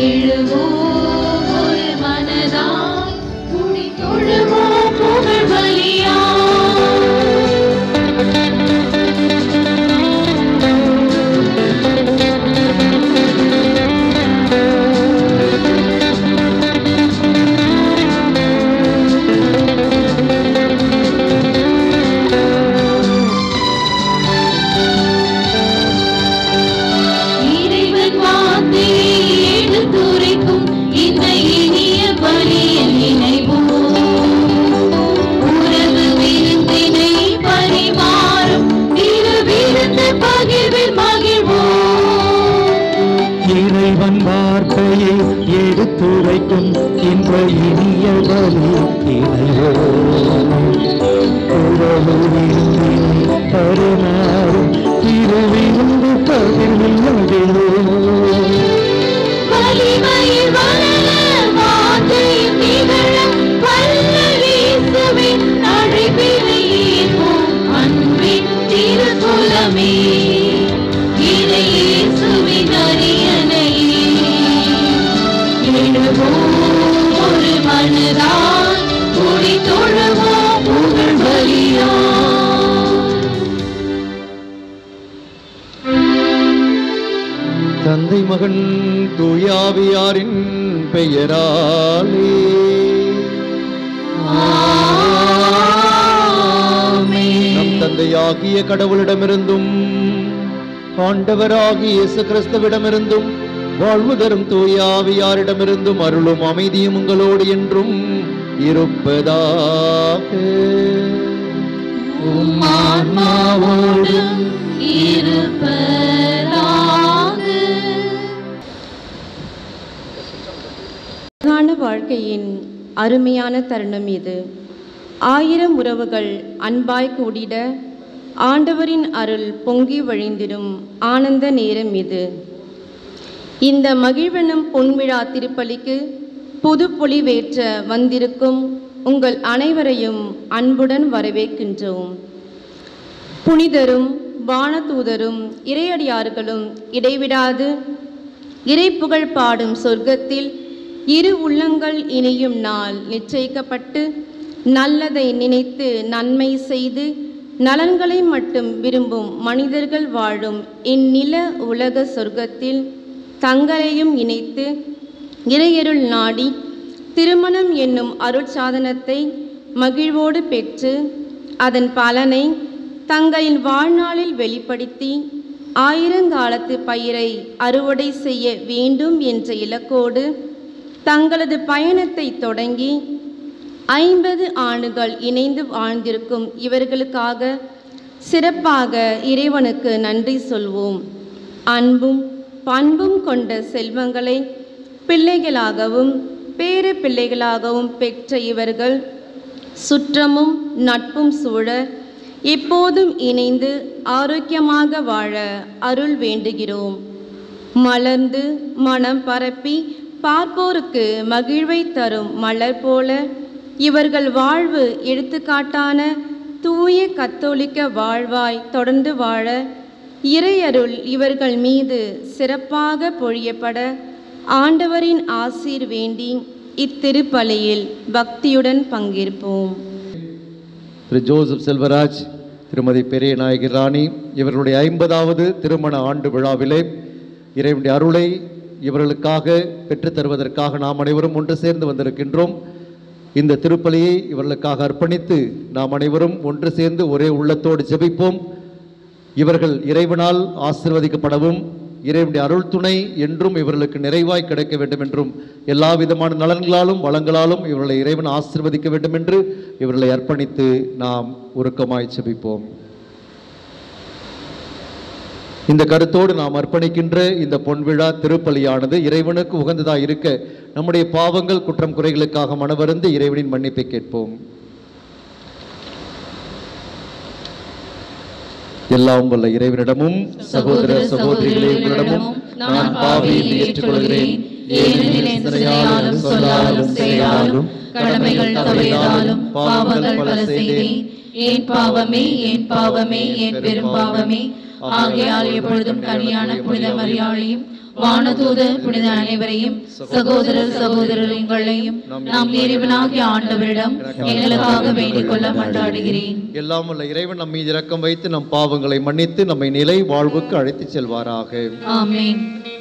எழுவோம் ஒரு மனதாய் துணி தொழுவோம் புகழ் பலியாய் இறைவன் வார்த்தையை எடுத்துரைக்கும் இந்த இனிய பலியில் இணைவோம் உறவு விருந்தினை பரிமாறும் திரு விருந்து பகிர்வில் மகிழ்வோம் இறைவன் வார்த்தையை எடுத்துரைக்கும் இந்த இனிய பலி இணைவோம் உறவு விருந்தினை பரிமாறும் திருவிருந்து பகிர்வில் மகிழ்வோம் வலிமையில் வளர வாஞ்சையில் நிகழ வல்ல இயேசுவின் அழைப்பினை ஏற்போம் அன்பின் திருக்குலமே இறை இயேசுவின் அரியணையே எழுவோம் ஒரு மனதாய் துடி தொழுவோம் புகழ் பலியாய் தந்தை மகன் தூயாவியாரின் பெயராலே நம் தந்தையாகிய கடவுளிடமிருந்தும் ஆண்டவராகிய இயேசு கிறிஸ்துவிடமிருந்தும் வாழ்வு தரும் தூயாவியாரிடமிருந்தும் அருளும் அமைதியும் உங்களோடு என்றும் இருப்பதாக ஆன்மாவோடும் இருப்பதாக அழகான வாழ்க்கையின் அருமையான தருணம் இது ஆயிரம் உறவுகள் அன்பாய் கூடிட ஆண்டவரின் அருள் பொங்கி வழிந்திடும் ஆனந்த நேரம் இது இந்த மகிழ்வெனும் பொன்விழா திருப்பலிக்கு புது பொலிவேற்ற வந்திருக்கும் உங்கள் அனைவரையும் அன்புடன் வரவேற்கின்றோம் புனிதரும் வானதூதரும் இறையடியார்களும் இடைவிடாது இறைப்புகழ் பாடும் சொர்க்கத்தில் இரு உள்ளங்கள் இணையும் நாள் நிச்சயிக்கப்பட்டு நல்லதை நினைத்து நன்மை செய்து நலன்களை மட்டும் விரும்பும் மனிதர்கள் வாழும் இந்நில உலக சொர்க்கத்தில் தங்களையும் இணைத்து இறையருள் நாடி திருமணம் என்னும் அருட்சாதனத்தை மகிழ்வோடு பெற்று அதன் பலனை தங்களின் வாழ்நாளில் வெளிப்படுத்தி ஆயிரங்காலத்து பயிரை அறுவடை செய்ய வேண்டும் என்ற இலக்கோடு தங்களது பயணத்தை தொடங்கி ஐம்பது ஆண்டுகள் இணைந்து வாழ்ந்திருக்கும் இவர்களுக்காக சிறப்பாக இறைவனுக்கு நன்றி சொல்வோம் அன்பும் பண்பும் கொண்ட செல்வங்களை பிள்ளைகளாகவும் பேறு பிள்ளைகளாகவும் பெற்ற இவர்கள் சுற்றமும் நட்பும் சூழ எப்போதும் இணைந்து ஆரோக்கியமாக வாழ அருள் வேண்டுகிறோம் மலர்ந்து மனம் பரப்பி பார்ப்போருக்கு மகிழ்வை தரும் மலர் போல இவர்கள் வாழ்வு எடுத்துக்காட்டான தூய கத்தோலிக்க வாழ்வாய் தொடர்ந்து வாழ இறையருள் இவர்கள் மீது சிறப்பாக பொழியப்பட ஆண்டவரின் ஆசீர் வேண்டி இத்திருப்பலியில் பக்தியுடன் பங்கேற்போம் திரு ஜோசப் செல்வராஜ் திருமதி பெரிய நாயகி ராணி இவர்களுடைய ஐம்பதாவது திருமண ஆண்டு விழாவிலே இறைவனுடைய அருளை இவர்களுக்காக பெற்றுத் தருவதற்காக நாம் அனைவரும் ஒன்று சேர்ந்து வந்திருக்கின்றோம் இந்த திருப்பலியை இவர்களுக்காக அர்ப்பணித்து நாம் அனைவரும் ஒன்று சேர்ந்து ஒரே உள்ளத்தோடு ஜெபிப்போம் இவர்கள் இறைவனால் ஆசிர்வதிக்கப்படவும் இறைவனுடைய அருள் துணை என்றும் இவர்களுக்கு நிறைவாய் கிடைக்க வேண்டும் என்றும் எல்லா விதமான நலன்களாலும் வளங்களாலும் இவர்களை இறைவன் ஆசிர்வதிக்க வேண்டும் என்று இவர்களை அர்ப்பணித்து நாம் உருக்கமாய் செபிப்போம் இந்த கருத்தோடு நாம் அர்ப்பணிக்கின்ற இந்த பொன்விழா திருப்பலியானது இறைவனுக்கு உகந்ததாக இருக்க நம்முடைய பாவங்கள் குற்றம் குறைகளுக்காக மனவருந்து இறைவனின் மன்னிப்பை கேட்போம் எல்லாம் வல்ல இறைவனிடமும் சகோதர சகோதரிகளே உங்களிடமும் நான் பாவியை ஏற்றுக்கொள்கிறேன் ஏனெனில் என் சிறையாலும் சொல்லாலும் செயலாலும் கடமைகள் தவறியதாலும் பாவங்கள் பல செய்தேன் என் பாவமே என் பாவமே என் பெரும் பாவமே ஆகையால் எப்பொழுதும் கனியான புனித மரியாளையும் வானதூதர் புனித அனைவரையும் சகோதரர் சகோதரர்களையும் நாம் இறைவனாகிய ஆண்டவரிடம் எங்களுக்காக வேண்டிக் கொள்ள மன்றாடுகிறேன் எல்லாம் உள்ள இறைவன் நம் மீது இரக்கம் வைத்து நம் பாவங்களை மன்னித்து நம்மை நிலை வாழ்வுக்கு அழைத்துச் செல்வாராக ஆமென்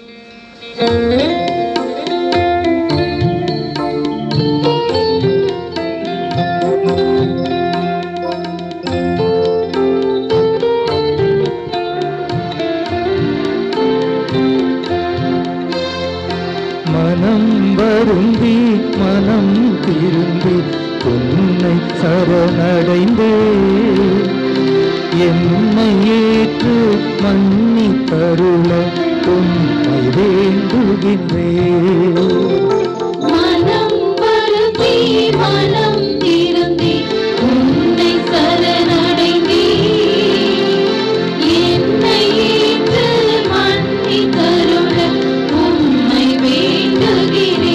மனம் வருந்தி மனம் திரும்பி உன்னை சரணடைந்தே என்னை ஏற்று மன்னி தருள உன்னை வேண்டுகின்றேன் மனம் வருந்தி மனம் திருந்தி உன்னை சரணடைந்தே என்னை ஏற்று மன்னி கருள உம்மை வேண்டுகிறேன்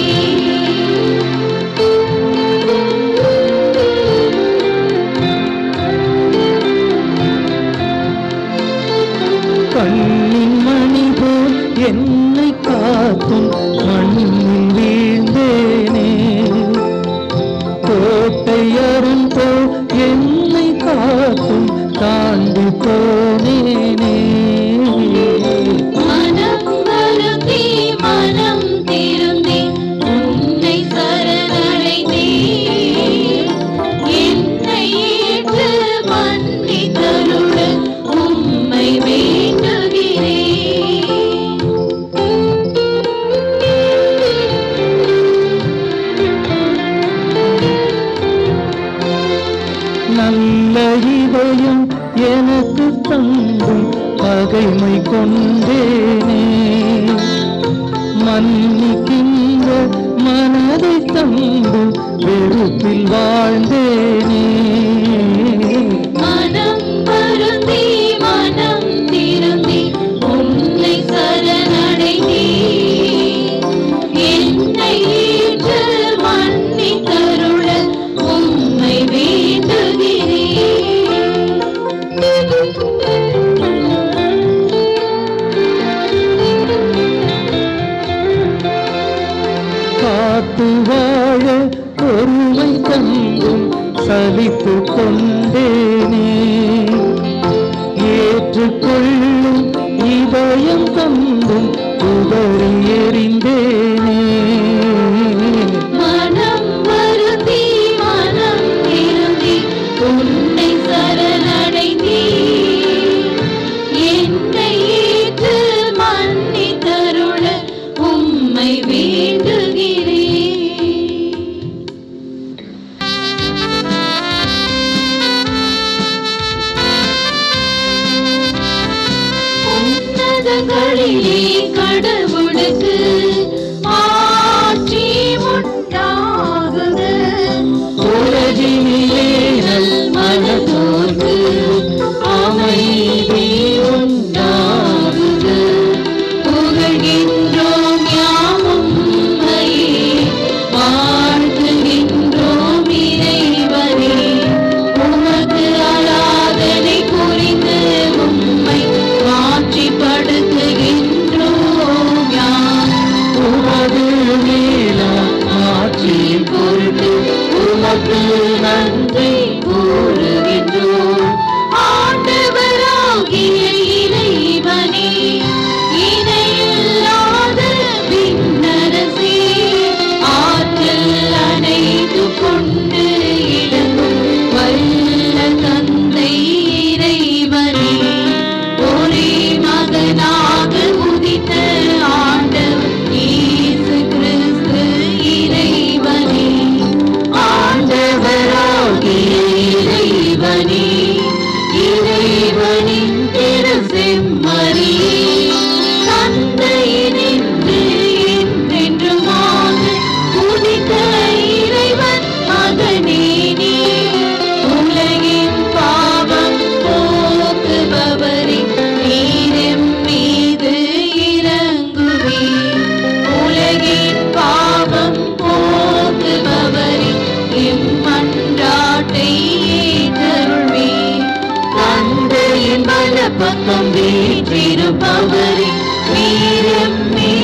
கண்ணின் மணி போல் என்னை காத்தும் மண்ணில் வீழ்ந்தேனே கோட்டை அருள் போல் என்னை காத்தும் தாண்டி போனேனே மனம் வருந்தி மனம் திருந்தி உன்னை சரணடைந்தே என்னை ஏற்று மன்னி தருள உம்மை வேண்டுகிறேன் நல்ல இதயம் எனக்கு தந்தும் பகைமை கொண்டேனே மன்னிக்கின்ற மனதை தந்தும் வெறுப்பில் வாழ்ந்தேனே மனம் வருந்தி மனம் திருந்தி உன்னை சரணடைந்தே என்னை ஏற்று மன்னி தருள உம்மை வேண்டுகிறேன் காத்து வாழ பொறுமை தந்தும் சலித்து கொண்டேனே ஏற்றுக்கொள்ளும் இதயம் தந்தும் உதறி எறிந்தேனே மனம் வருந்தி மனம் திருந்தி உன்னை சரணடைந்தே என்னை ஏற்று மன்னி தருள உம்மை வேண்டுகிறேன் உன்னதங்களிலே கடவுளுக்கு ஆட்சி உண்டாகுக உலகினிலே நல் மனதோர்க்கு அமைதி உண்டாகுக புகழ்கின்றோம் யாமும் உம்மையே வாழ்த்துகின்றோம் இறைவனே உமக்கு ஆராதனை புரிந்து உம்மை மாற்றிப்படுத்துகின்றோம் யாம் உமது மேலா ஆட்சியின் பொருட்டு உமக்கு நன்றி கூறுகின்றோம் ஆண்டவராகிய இறைவனே இணையில்லாத விண்ணரசே ஆற்றல் அனைத்து கொண்டு இடங்கும் வல்ல தந்தை இறைவனே ஒரே மகனாக உதித்த ஆண்டவர் இயேசு கிறிஸ்து இறைவனே ஆண்டவராகிய இறைவனே இறைவனின் திரு செம்மறியே தந்தையினின்று என்றென்றுமாக உதித்த இறைவன் மகனே நீ உலகின் பாவம் போக்குபவரே நீரம் மீது இறங்குவே உலகின் பாவம் போக்குபவரே இம்மன்றாட்டை ஏற்றருள்வே தந்தையின் வலப்பக்கம் வீற்றிருப்பவரே வீரம் மீது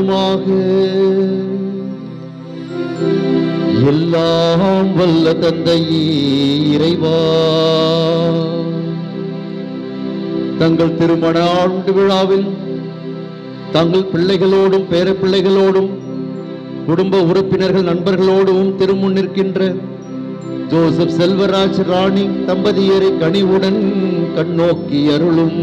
மன்றாடுவோமாக எல்லாம் வல்ல தந்தையே இறைவா தங்கள் திருமண ஆண்டு விழாவில் தங்கள் பிள்ளைகளோடும் பேரப்பிள்ளைகளோடும் குடும்ப உறுப்பினர்கள் நண்பர்களோடும் திருமுன் நிற்கின்ற ஜோசப் செல்வராஜ் ராணி தம்பதியரை கனிவுடன் கண்ணோக்கி அருளும்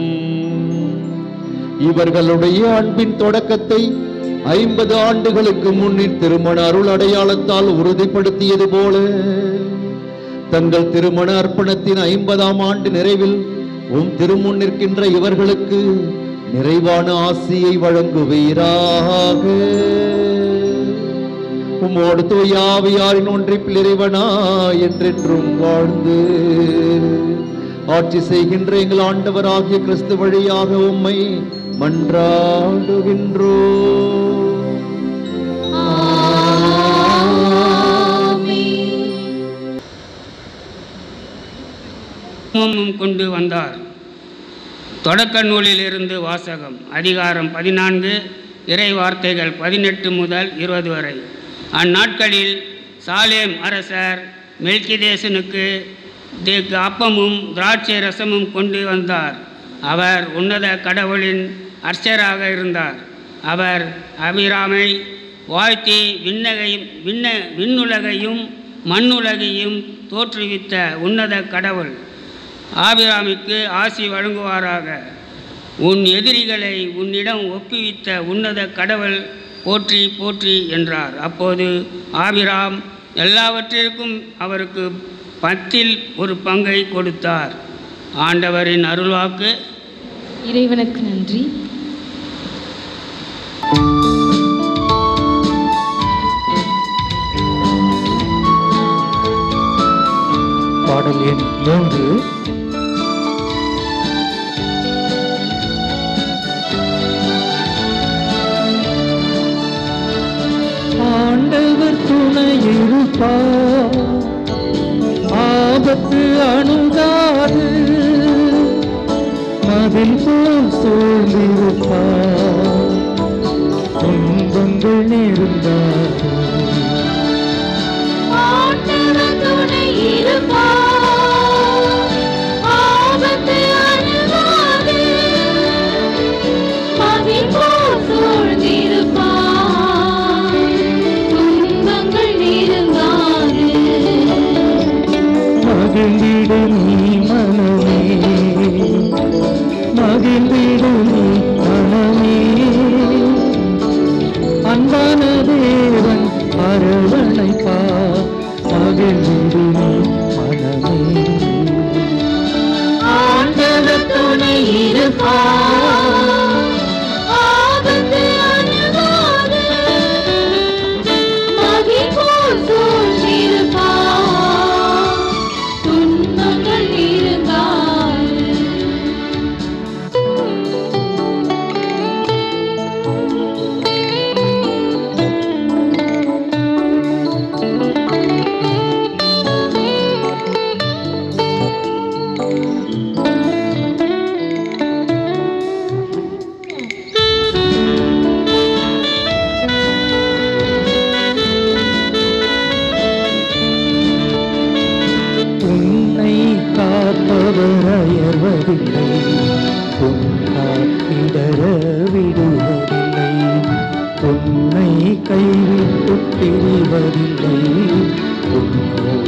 இவர்களுடைய அன்பின் தொடக்கத்தை ஐம்பது ஆண்டுகளுக்கு முன்னில் திருமண அருள் அடையாளத்தால் உறுதிப்படுத்தியது போல தங்கள் திருமண அர்ப்பணத்தின் ஐம்பதாம் ஆண்டு நிறைவில் உம் திருமுன் நிற்கின்ற இவர்களுக்கு நிறைவான ஆசியை வழங்குவீராக உம்மோடு தூயாவியாரின் ஒன்றிப்பில் இறைவனா என்றென்றும் வாழ்ந்து ஆட்சி செய்கின்ற எங்கள் ஆண்டவராகிய கிறிஸ்து வழியாக உம்மை மன்றாடுகின்றோ ஹோமம் கொண்டு வந்தார் தொடக்க நூலிலிருந்து வாசகம் அதிகாரம் பதினான்கு இறை வார்த்தைகள் பதினெட்டு முதல் இருபது வரை அந்நாட்களில் சாலேம் அரசர் மெல்கிதேசனுக்கு தேக்கு அப்பமும் திராட்சை ரசமும் கொண்டு வந்தார் அவர் உன்னத கடவுளின் அர்ச்சராக இருந்தார் அவர் அபிராமை வாழ்த்தி விண்ணகையும் விண்ண விண்ணுலகையும் மண்ணுலகையும் தோற்றுவித்த உன்னத கடவுள் ஆபிராமிக்கு ஆசி வழங்குவாராக உன் எதிரிகளை உன்னிடம் ஒப்புவித்த உன்னத கடவுள் போற்றி போற்றி என்றார் அப்போது ஆபிராம் எல்லாவற்றிற்கும் அவருக்கு பத்தில் ஒரு பங்கை கொடுத்தார் ஆண்டவரின் அருள்வாக்கு இறைவனுக்கு நன்றி பாடல் எண் மூன்று ஆண்டவர் துணை இருப்பார் ஆபத்து அணுகாது மதில் போல் சூழ்ந்திருப்பார் துன்பங்கள் நேர்ந்தார்கள் ஆண்டவர் துணை இருப்பார். ஆபத்து அணுகாது. மதில் போல் சூழ்ந்திருப்பார். துன்பங்கள் நெருங்காது. மகிழ்ந்திடு நீ மனமே மகிழ்ந்திடு நீ மனமே அன்பான தேவன் அரவணைப்பா மகிழ்ந்திடு நீ மனமே ஆண்டவர் துணை இருப்பார். ஆபத்து அணுகாது. மதில் போல் சூழ்ந்திருப்பார். துன்பங்கள் நெருங்காது. உன்னை காப்பவர் அயர்வதில்லை உன் காத்திடர விடுவதில்லை உன்னை கைவிட்டு பிரிவதில்லை உன்னோடு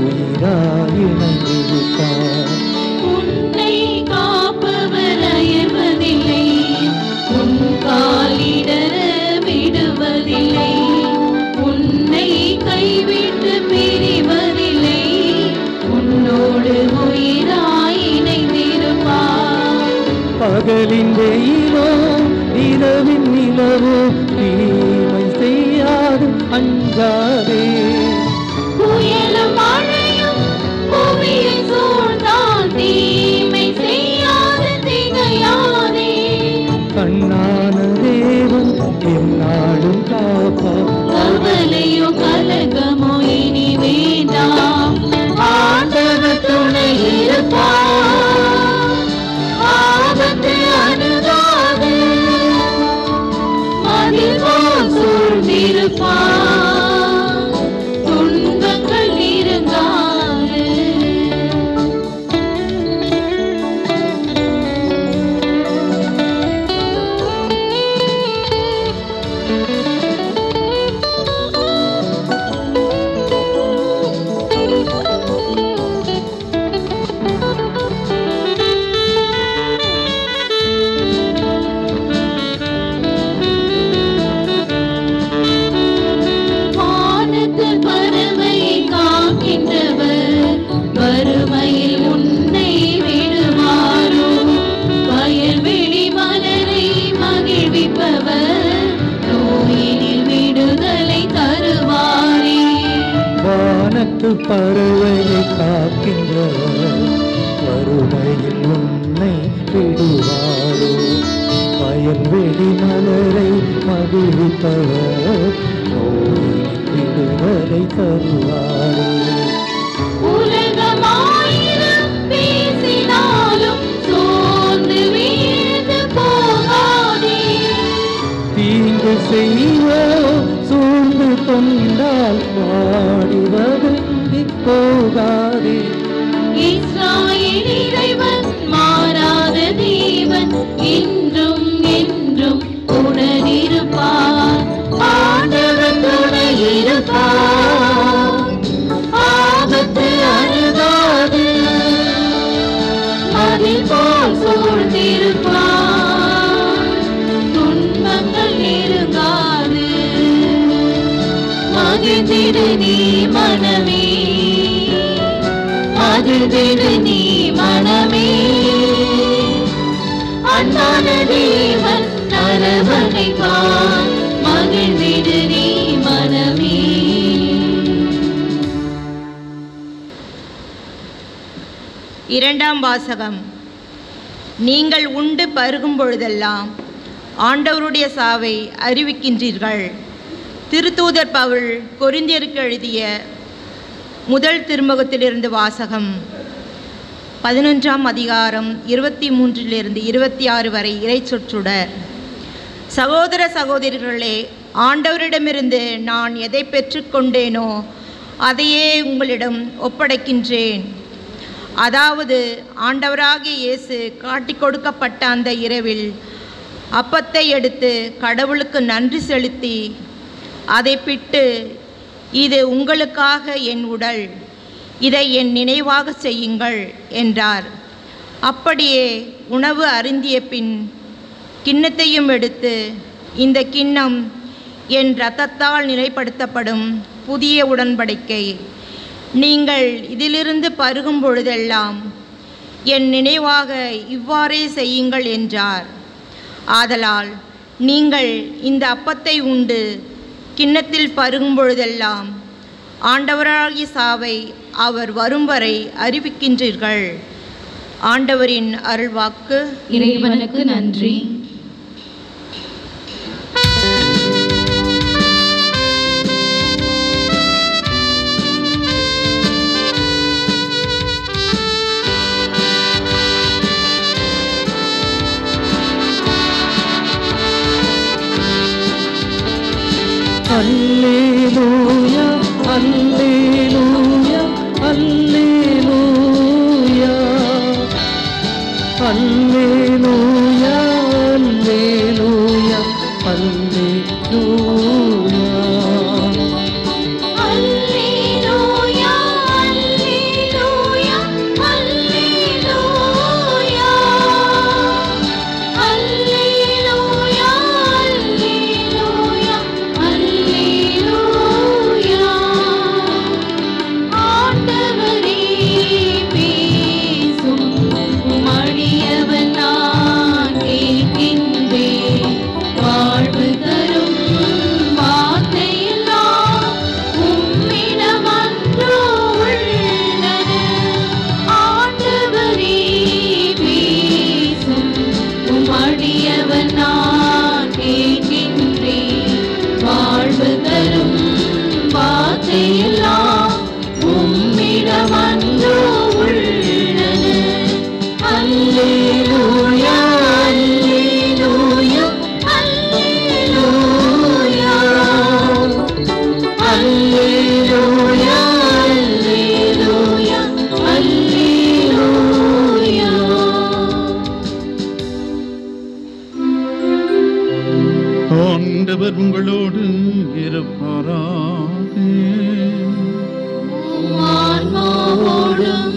உயிராயிணைந்திருப்பார் உன்னை காப்பவர் அயர்வதில்லை உன் காலிடர விடுவதில்லை உன்னை கைவிட்டு பிரிவதில்லை உன்னோடு உயிராய் இணைந்திருப்பார் பகலின் வெயிலோ இரவின் நிலவோ தீமை செய்யாது அஞ்சாதே புயலும் மழையும் பூமியை சூழ்ந்தால் தீமை செய்யாது திகையாதே கண்ணான தேவன் என்னாலும் காப்பா கவலையோ கலக்கமோ இனி வேண்டாம் ஆண்டவர் துணை இருப்பார் ஆபத்து அணுகாது அதில் இருப்பார் துன்பங்கள் நெருங்காது வானத்து பறவையை காக்கின்றவர் வறுமையில் உன்னை விடுவாரோ வயல்வெளி மலரை மகிழ்விப்பவர் நோயினில் விடுதலை தருவாரே வானத்து பறவையை காக்கின்றவர் வறுமையில் உன்னை விடுவாரோ வயல்வெளி மலரை மகிழ்விப்பவர் நோயின் விடுதலை தருவாரே உலகமாயிரம் பேசினாலும் சோர்ந்து வீழ்ந்து போகாதே தீங்கு செய்வோ சூழ்ந்து கொண்டால் வாடி வருந்தி போகாதே இஸ்ராயேல் இறைவன் மாறாத தேவன் இன்றும் என்றும் உடனிருப்பார் ஆண்டவர் துணை இருப்பார் ஆபத்து அணுகாது அதில் போல் சூழ்ந்திருப்பார் துன்பங்கள் நெருங்காது மகிழ்ந்திடு நீ மனமே மகிழ்ந்திடு நீ மனமே அன்பான தேவன் அரவணைப்பான் மகிழ்ந்திடு நீ மனமே இரண்டாம் வாசகம் நீங்கள் உண்டு பருகும் பொழுதெல்லாம் ஆண்டவருடைய சாவை அறிவிக்கின்றீர்கள் திருத்தூதர் பவுல் கொரிந்தியருக்கு எழுதிய முதல் திருமுகத்திலிருந்து வாசகம் பதினொன்றாம் அதிகாரம் இருபத்தி மூன்றிலிருந்து இருபத்தி ஆறு வரை இறைச்சொற்றுடர் சகோதர சகோதரிகளே ஆண்டவரிடமிருந்து நான் எதை பெற்றுக்கொண்டேனோ அதையே உங்களிடம் ஒப்படைக்கின்றேன் அதாவது ஆண்டவராகிய இயேசு காட்டிக் கொடுக்கப்பட்ட அந்த இரவில் அப்பத்தை எடுத்து கடவுளுக்கு நன்றி செலுத்தி அதை பிட்டு இது உங்களுக்காக என் உடல் இதை என் நினைவாக செய்யுங்கள் என்றார் அப்படியே உணவு அருந்திய பின் கிண்ணத்தையும் எடுத்து இந்த கிண்ணம் என் இரத்தத்தால் நிலைப்படுத்தப்படும் புதிய உடன்படிக்கை நீங்கள் இதிலிருந்து பருகும் பொழுதெல்லாம் என் நினைவாக இவ்வாறே செய்யுங்கள் என்றார் ஆதலால் நீங்கள் இந்த அப்பத்தை உண்டு கிண்ணத்தில் பருகும் பொழுதெல்லாம் ஆண்டவராகிய சாவை அவர் வரும் வரை அறிவிக்கின்றீர்கள் ஆண்டவரின் அருள்வாக்கு இறைவனுக்கு நன்றி அல்லேலூயா அல்லேலூயா அல்லேலூயா அல்லேலூயா அல்லேலூயா அல்லேலூயா அல்லேலூயா அல்லேலூயா அல்லேலூயா அல்லேலூயா அல்லேலூயா அல்லேலூயா ஆண்டவரே பேசும் உமடியவன் நான் கேட்கின்றேன் வாழ்வு தரும் வார்த்தையெல்லாம் உம்மிடமன்றோ உள்ளது ஆண்டவரே பேசும் உமடியவன் நான் கேட்கின்றேன் வாழ்வு தரும் வார்த்தையெல்லாம் உம்மிடமன்றோ உள்ளது அல்லேலூயா அல்லேலூயா அல்லேலூயா ஆண்டவர் உங்களோடு இருப்பாராக ஆன்மாவோடும்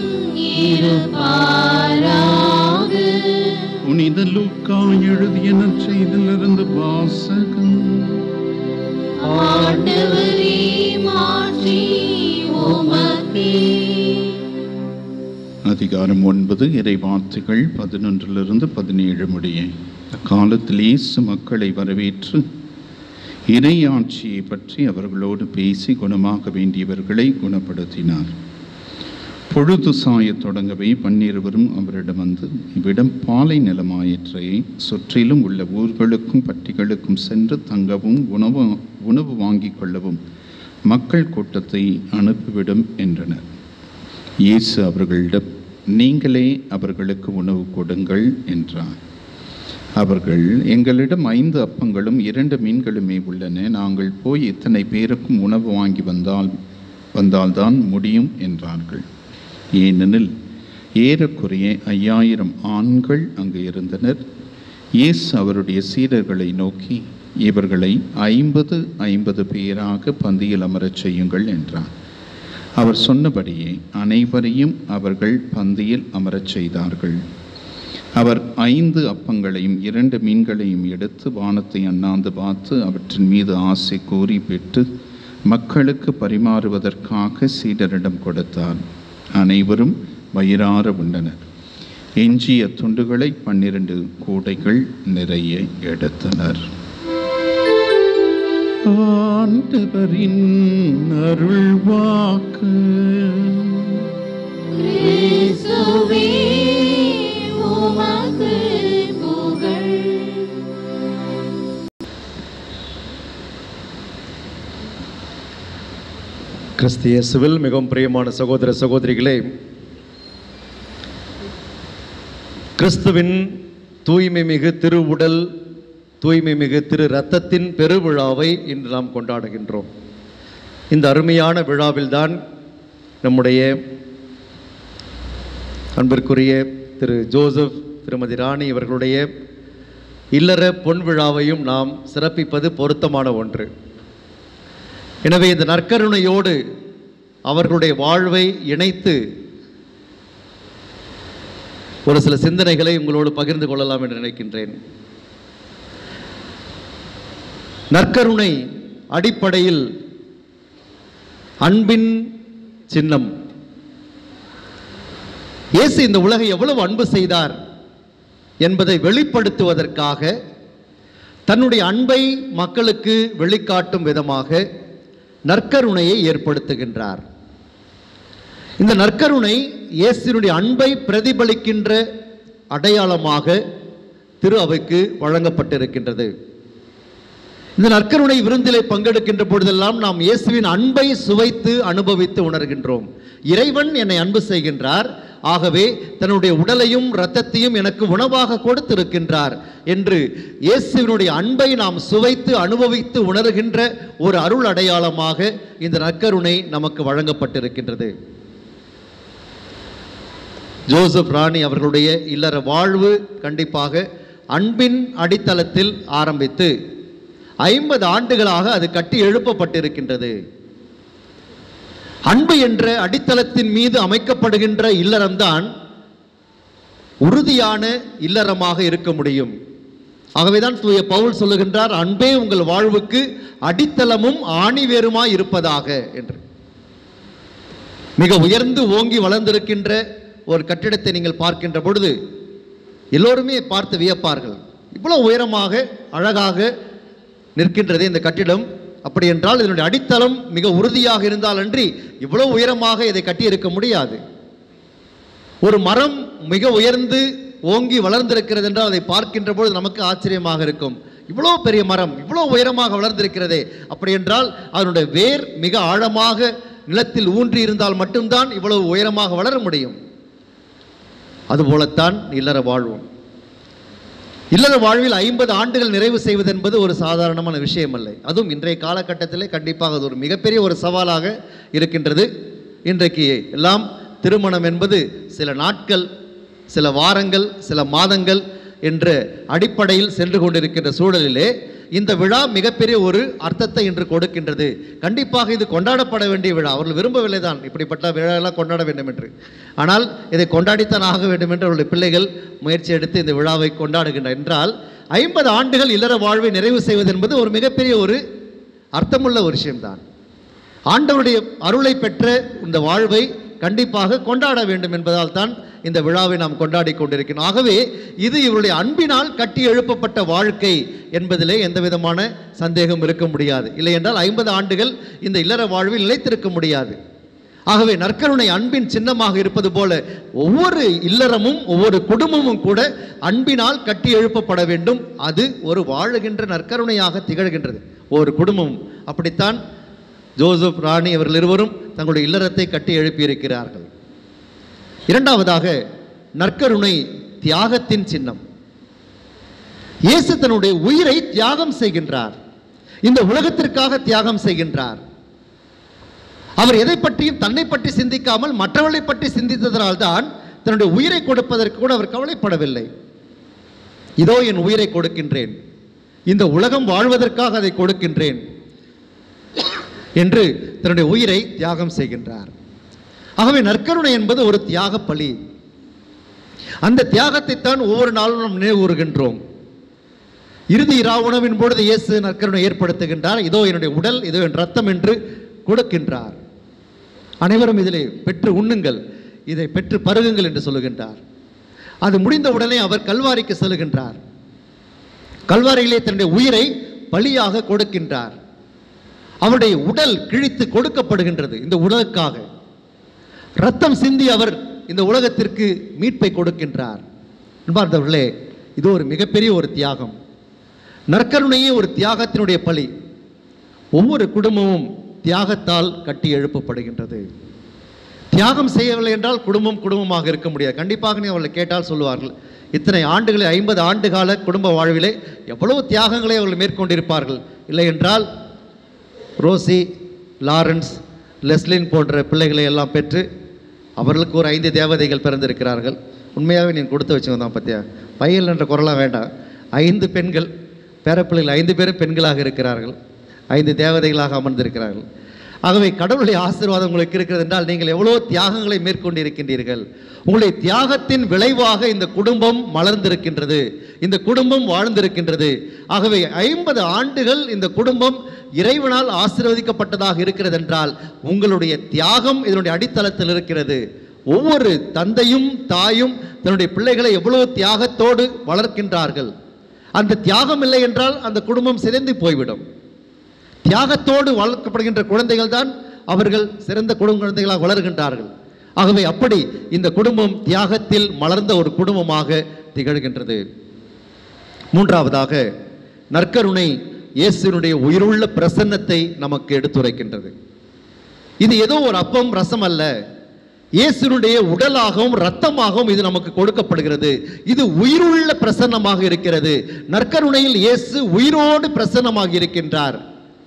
இருப்பாராக புனித லூக்கா எழுதிய நற்செய்திலிருந்து வாசகம் ஆண்டவரே மாற்றி உமக்கே அதிகாரம் ஒன்பது இறை வார்த்தைகள் பதினொன்றிலிருந்து பதினேழு முடிய அக்காலத்தில் இயேசு மக்களை வரவேற்று இறை ஆட்சியை பற்றி அவர்களோடு பேசி குணமாக வேண்டியவர்களை குணப்படுத்தினார் பொழுது சாயத் தொடங்கவே பன்னிருவரும் அவரிடம் வந்து இவ்விடம் பாலை நிலமாயிற்றே சுற்றிலும் உள்ள ஊர்களுக்கும் பட்டிகளுக்கும் சென்று தங்கவும் உணவு உணவு வாங்கிக் கொள்ளவும் மக்கள் கூட்டத்தை அனுப்பிவிடும் என்றனர் இயேசு அவர்களிடம் நீங்களே அவர்களுக்கு உணவு கொடுங்கள் என்றார் அவர்கள் எங்களிடம் ஐந்து அப்பங்களும் இரண்டு மீன்களுமே உள்ளன நாங்கள் போய் இத்தனை பேருக்கும் உணவு வாங்கி வந்தால் வந்தால்தான் முடியும் என்றார்கள் ஏனெனில் ஏறக்குறைய ஐயாயிரம் ஆண்கள் அங்கு இருந்தனர் இயேசு அவருடைய சீடர்களை நோக்கி இவர்களை ஐம்பது ஐம்பது பேராக பந்தியில் அமரச் செய்யுங்கள் என்றார் அவர் சொன்னபடியே அனைவரையும் அவர்கள் பந்தியில் அமரச் செய்தார்கள் அவர் ஐந்து அப்பங்களையும் இரண்டு மீன்களையும் எடுத்து வானத்தை அண்ணாந்து பார்த்து அவற்றின் மீது ஆசை கூறி பெற்று மக்களுக்கு பரிமாறுவதற்காக சீடரிடம் கொடுத்தார் அனைவரும் வயிறார உண்டனர் எஞ்சிய துண்டுகளை பன்னிரண்டு கூடைகள் நிறைய எடுத்தனர் ஆண்டவரின் அருள்வாக்கு கிறிஸ்துவே உமக்கு புகழ் கிறிஸ்து இயேசுவில் மிகவும் பிரியமான சகோதர சகோதரிகளே கிறிஸ்துவின் தூய்மை மிகு திருவுடல் தூய்மை மிகு திரு ரத்தத்தின் பெருவிழாவை இன்று நாம் கொண்டாடுகின்றோம் இந்த அருமையான விழாவில்தான் நம்முடைய அன்பிற்குரிய திரு ஜோசப் திருமதி ராணி இவர்களுடைய இல்லற பொன் விழாவையும் நாம் சிறப்பிப்பது பொருத்தமான ஒன்று எனவே இந்த நற்கருணையோடு அவர்களுடைய வாழ்வை இணைத்து ஒரு சில சிந்தனைகளை உங்களோடு பகிர்ந்து கொள்ளலாம் என்று நினைக்கின்றேன் நற்கருணை அடிப்படையில் அன்பின் சின்னம் இயேசு இந்த உலகை எவ்வளவு அன்பு செய்தார் என்பதை வெளிப்படுத்துவதற்காக தன்னுடைய அன்பை மக்களுக்கு வெளிக்காட்டும் விதமாக நற்கருணையை ஏற்படுத்துகின்றார் இந்த நற்கருணை இயேசுனுடைய அன்பை பிரதிபலிக்கின்ற அடையாளமாக திரு அவைக்கு வழங்கப்பட்டிருக்கின்றது இந்த நற்கருணை விருந்திலே பங்கெடுக்கின்ற பொழுதெல்லாம் நாம் இயேசுவின் அன்பை சுவைத்து அனுபவித்து உணர்கின்றோம் இறைவன் என்னை அன்பு செய்கின்றார் ஆகவே தன்னுடைய உடலையும் இரத்தத்தையும் எனக்கு உணவாக கொடுத்திருக்கின்றார் என்று இயேசுவினுடைய அன்பை நாம் சுவைத்து அனுபவித்து உணர்கின்ற ஒரு அருள் அடையாளமாக இந்த நற்கருணை நமக்கு வழங்கப்பட்டிருக்கின்றது ஜோசப் ராணி அவர்களுடைய இல்லற வாழ்வு கண்டிப்பாக அன்பின் அடித்தளத்தில் ஆரம்பித்து ஐம்பது ஆண்டுகளாக அது கட்டி எழுப்பப்பட்டிருக்கின்றது அன்பு என்ற அடித்தளத்தின் மீது அமைக்கப்படுகின்ற இல்லறம்தான் உறுதியான இல்லறமாக இருக்க முடியும் ஆகவேதான் தூய பவுல் சொல்லுகின்றார் அன்பே உங்கள் வாழ்வுக்கு அடித்தளமும் ஆணிவேருமாய் இருப்பதாக என்று மிக உயர்ந்து ஓங்கி வளர்ந்திருக்கின்ற ஒரு கட்டிடத்தை நீங்கள் பார்க்கின்ற பொழுது எல்லோருமே பார்த்து வியப்பார்கள் இவ்வளவு உயரமாக அழகாக நிற்கின்றதே இந்த கட்டிடம் அப்படி என்றால் இதனுடைய அடித்தளம் மிக உறுதியாக இருந்தால் அன்றி இவ்வளவு உயரமாக இதை கட்டியிருக்க முடியாது ஒரு மரம் மிக உயர்ந்து ஓங்கி வளர்ந்திருக்கிறது என்றால் அதை பார்க்கின்ற பொழுது நமக்கு ஆச்சரியமாக இருக்கும் இவ்வளோ பெரிய மரம் இவ்வளோ உயரமாக வளர்ந்திருக்கிறதே அப்படி என்றால் அதனுடைய வேர் மிக ஆழமாக நிலத்தில் ஊன்றி இருந்தால் மட்டும்தான் இவ்வளவு உயரமாக வளர முடியும் அதுபோலத்தான் இல்லற வாழ்வும் இல்லற வாழ்வில் ஐம்பது ஆண்டுகள் நிறைவு செய்வது என்பது ஒரு சாதாரணமான விஷயம் அல்ல அதுவும் இன்றைய காலகட்டத்திலே கண்டிப்பாக அது ஒரு மிகப்பெரிய ஒரு சவாலாக இருக்கின்றது இன்றைக்கு எல்லாம் திருமணம் என்பது சில நாட்கள் சில வாரங்கள் சில மாதங்கள் என்ற அடிப்படையில் சென்று கொண்டிருக்கின்ற சூழலிலே இந்த விழா மிகப்பெரிய ஒரு அர்த்தத்தை இன்று கொடுக்கின்றது கண்டிப்பாக இது கொண்டாடப்பட வேண்டிய விழா அவர்கள் விரும்பவில்லை தான் இப்படிப்பட்ட விழாவெல்லாம் கொண்டாட வேண்டும் என்று ஆனால் இதை கொண்டாடித்தான் ஆக வேண்டும் என்று அவருடைய பிள்ளைகள் முயற்சி எடுத்து இந்த விழாவை கொண்டாடுகின்றனர் என்றால் ஐம்பது ஆண்டுகள் இல்லற வாழ்வை நிறைவு செய்வது என்பது ஒரு மிகப்பெரிய ஒரு அர்த்தமுள்ள ஒரு விஷயம்தான் ஆண்டவருடைய அருளை பெற்ற இந்த வாழ்வை கண்டிப்பாக கொண்டாட வேண்டும் என்பதால் தான் இந்த விழாவை நாம் கொண்டாடி கொண்டிருக்கிறோம் ஆகவே இது இவருடைய அன்பினால் கட்டி எழுப்பப்பட்ட வாழ்க்கை என்பதிலே எந்த விதமான சந்தேகம் இருக்க முடியாது இல்லை என்றால் ஐம்பது ஆண்டுகள் இந்த இல்லற வாழ்வில் நிலைத்திருக்க முடியாது ஆகவே நற்கருணை அன்பின் சின்னமாக இருப்பது போல ஒவ்வொரு இல்லறமும் ஒவ்வொரு குடும்பமும் கூட அன்பினால் கட்டி எழுப்பப்பட வேண்டும் அது ஒரு வாழுகின்ற நற்கருணையாக திகழ்கின்றது ஒவ்வொரு குடும்பமும் அப்படித்தான் ஜோசப் ராணி அவர்கள் இருவரும் தங்களுடைய இல்லறத்தை கட்டி எழுப்பியிருக்கிறார்கள் இரண்டாவதாக நற்கருணை தியாகத்தின் சின்னம் இயேசு தன்னுடைய உயிரை தியாகம் செய்கின்றார் இந்த உலகத்திற்காக தியாகம் செய்கின்றார் அவர் எதை பற்றியும் தன்னை பற்றி சிந்திக்காமல் மற்றவர்களை பற்றி சிந்தித்ததனால்தான் தன்னுடைய உயிரை கொடுப்பதற்கு கூட அவர் கவலைப்படவில்லை இதோ என் உயிரை கொடுக்கின்றேன் இந்த உலகம் வாழ்வதற்காக அதை கொடுக்கின்றேன் என்று தன்னுடைய உயிரை தியாகம் செய்கின்றார் ஆகவே நற்கருணை என்பது ஒரு தியாக பலி அந்த தியாகத்தை தான் ஒவ்வொரு நாளும் நாம் நினைவு கூறுகின்றோம் இறுதி இரா உணவின் பொழுது இயேசு நற்கருணை ஏற்படுத்துகின்றார் இதோ என்னுடைய உடல் இதோ என் ரத்தம் என்று கொடுக்கின்றார் அனைவரும் இதிலே பெற்று உண்ணுங்கள் இதை பெற்று பருகுங்கள் என்று சொல்லுகின்றார் அது முடிந்த உடனே அவர் கல்வாரிக்கு செல்கின்றார் கல்வாரியிலே தன்னுடைய உயிரை பலியாக கொடுக்கின்றார் அவருடைய உடல் கிழித்து கொடுக்கப்படுகின்றது இந்த உலகுக்காக ரத்தம் சிந்தி அவர் இந்த உலகத்திற்கு மீட்பை கொடுக்கின்றார் அன்பார்ந்தவர்களே இது ஒரு மிகப்பெரிய ஒரு தியாகம் நற்கருணையே ஒரு தியாகத்தினுடைய பலி ஒவ்வொரு குடும்பமும் தியாகத்தால் கட்டி எழுப்பப்படுகின்றது தியாகம் செய்யவில்லை என்றால் குடும்பம் குடும்பமாக இருக்க முடியாது கண்டிப்பாக நீ அவர்களை கேட்டால் சொல்லுவார்கள் இத்தனை ஆண்டுகளை ஐம்பது ஆண்டு கால குடும்ப வாழ்விலே எவ்வளவு தியாகங்களை அவர்கள் மேற்கொண்டிருப்பார்கள் இல்லை என்றால் ரோசி லாரன்ஸ் லெஸ்லின் போன்ற பிள்ளைகளை எல்லாம் பெற்று அவர்களுக்கு ஒரு ஐந்து தேவதைகள் பிறந்திருக்கிறார்கள் உண்மையாகவே நீ கொடுத்து வச்சுங்க தான் பத்தியா பையல் என்ற குரலாம் வேண்டாம் ஐந்து பெண்கள் பேரப்பிள்ளைகள் ஐந்து பேரும் பெண்களாக இருக்கிறார்கள் ஐந்து தேவதைகளாக அமர்ந்திருக்கிறார்கள் ஆகவே கடவுளுடைய ஆசீர்வாதம் உங்களுக்கு இருக்கிறது என்றால் நீங்கள் எவ்வளோ தியாகங்களை மேற்கொண்டிருக்கின்றீர்கள் உங்களுடைய தியாகத்தின் விளைவாக இந்த குடும்பம் மலர்ந்திருக்கின்றது இந்த குடும்பம் வாழ்ந்திருக்கின்றது ஆகவே ஐம்பது ஆண்டுகள் இந்த குடும்பம் இறைவனால் ஆசீர்வதிக்கப்பட்டதாக இருக்கிறது என்றால் உங்களுடைய தியாகம் இதனுடைய அடித்தளத்தில் இருக்கிறது ஒவ்வொரு தந்தையும் தாயும் தன்னுடைய பிள்ளைகளை எவ்வளவு தியாகத்தோடு வளர்க்கின்றார்கள் அந்த தியாகம் இல்லை என்றால் அந்த குடும்பம் சிதைந்து போய்விடும் தியாகத்தோடு வளர்க்கப்படுகின்ற குழந்தைகள் தான் அவர்கள் சிறந்த குடும்ப குழந்தைகளாக வளர்கின்றார்கள் ஆகவே அப்படி இந்த குடும்பம் தியாகத்தில் மலர்ந்த ஒரு குடும்பமாக திகழ்கின்றது மூன்றாவதாக நற்கருணை இயேசுனுடைய உயிருள்ள பிரசன்னத்தை நமக்கு எடுத்துரைக்கின்றது இது ஏதோ ஒரு அப்பம் ரசம் அல்ல இயேசுனுடைய உடலாகவும் இரத்தமாகவும் இது நமக்கு கொடுக்கப்படுகிறது இது உயிருள்ள பிரசன்னமாக இருக்கிறது நற்கருணையில் இயேசு உயிரோடு பிரசன்னமாக இருக்கின்றார்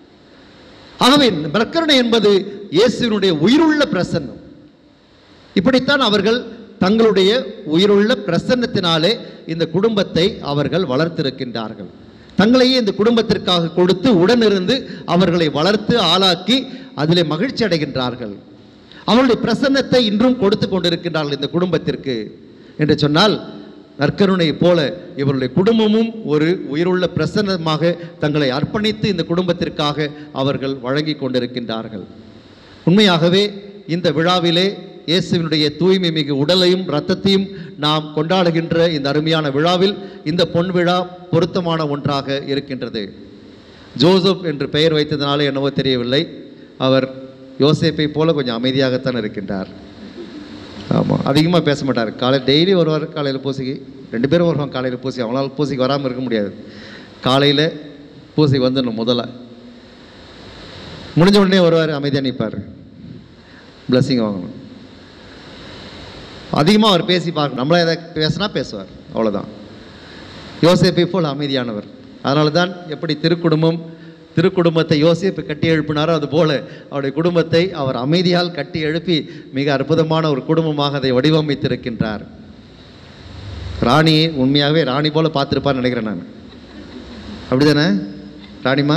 ஆகவே நற்கருணை என்பது இயேசுவினுடைய உயிருள்ள பிரசன்னம் இப்படித்தான் அவர்கள் தங்களுடைய உயிருள்ள பிரசன்னத்தினாலே இந்த குடும்பத்தை அவர்கள் வளர்த்திருக்கின்றார்கள் தங்களையே இந்த குடும்பத்திற்காக கொடுத்து உடனிருந்து அவர்களை வளர்த்து ஆளாக்கி அதிலே மகிழ்ச்சி அடைகின்றார்கள் அவருடைய பிரசன்னத்தை இன்றும் கொடுத்து கொண்டிருக்கின்றார்கள் இந்த குடும்பத்திற்கு என்று சொன்னால் நற்கருணை போல இவருடைய குடும்பமும் ஒரு உயிருள்ள பிரசன்னமாக தங்களை அர்ப்பணித்து இந்த குடும்பத்திற்காக அவர்கள் வழங்கி கொண்டிருக்கின்றார்கள் உண்மையாகவே இந்த விழாவிலே இயேசுவினுடைய தூய்மை மிகு உடலையும் இரத்தத்தையும் நாம் கொண்டாடுகின்ற இந்த அருமையான விழாவில் இந்த பொன் விழா பொருத்தமான ஒன்றாக இருக்கின்றது ஜோசப் என்று பெயர் வைத்ததினாலே என்னவோ தெரியவில்லை அவர் யோசேப்பை போல கொஞ்சம் அமைதியாகத்தான் இருக்கின்றார் ஆமாம் அதிகமாக பேச மாட்டார் காலை டெய்லி வருவார் காலையில் பூசைக்கு ரெண்டு பேரும் வருவாங்க காலையில் பூசி அவங்களால பூசைக்கு வராமல் இருக்க முடியாது காலையில் பூசைக்கு வந்துடணும் முதல்ல முடிஞ்ச உடனே வருவார் அமைதியாக நிற்பார் பிளஸ்ஸிங் வாங்கணும் அதிகமாக அவர் பேசி பார்க்கணும் நம்மளே எதை பேசினா பேசுவார் அவ்வளோதான் யோசேப்பை போல் அமைதியானவர் அதனால தான் எப்படி திருக்குடும்பம் திருக்குடும்பத்தை யோசேப்பு கட்டி எழுப்பினாரோ அதுபோல அவருடைய குடும்பத்தை அவர் அமைதியால் கட்டி எழுப்பி மிக அற்புதமான ஒரு குடும்பமாக அதை வடிவமைத்திருக்கின்றார் ராணியை உண்மையாகவே ராணி போல பார்த்துருப்பான்னு நினைக்கிறேன் நான் அப்படிதானே ராணிமா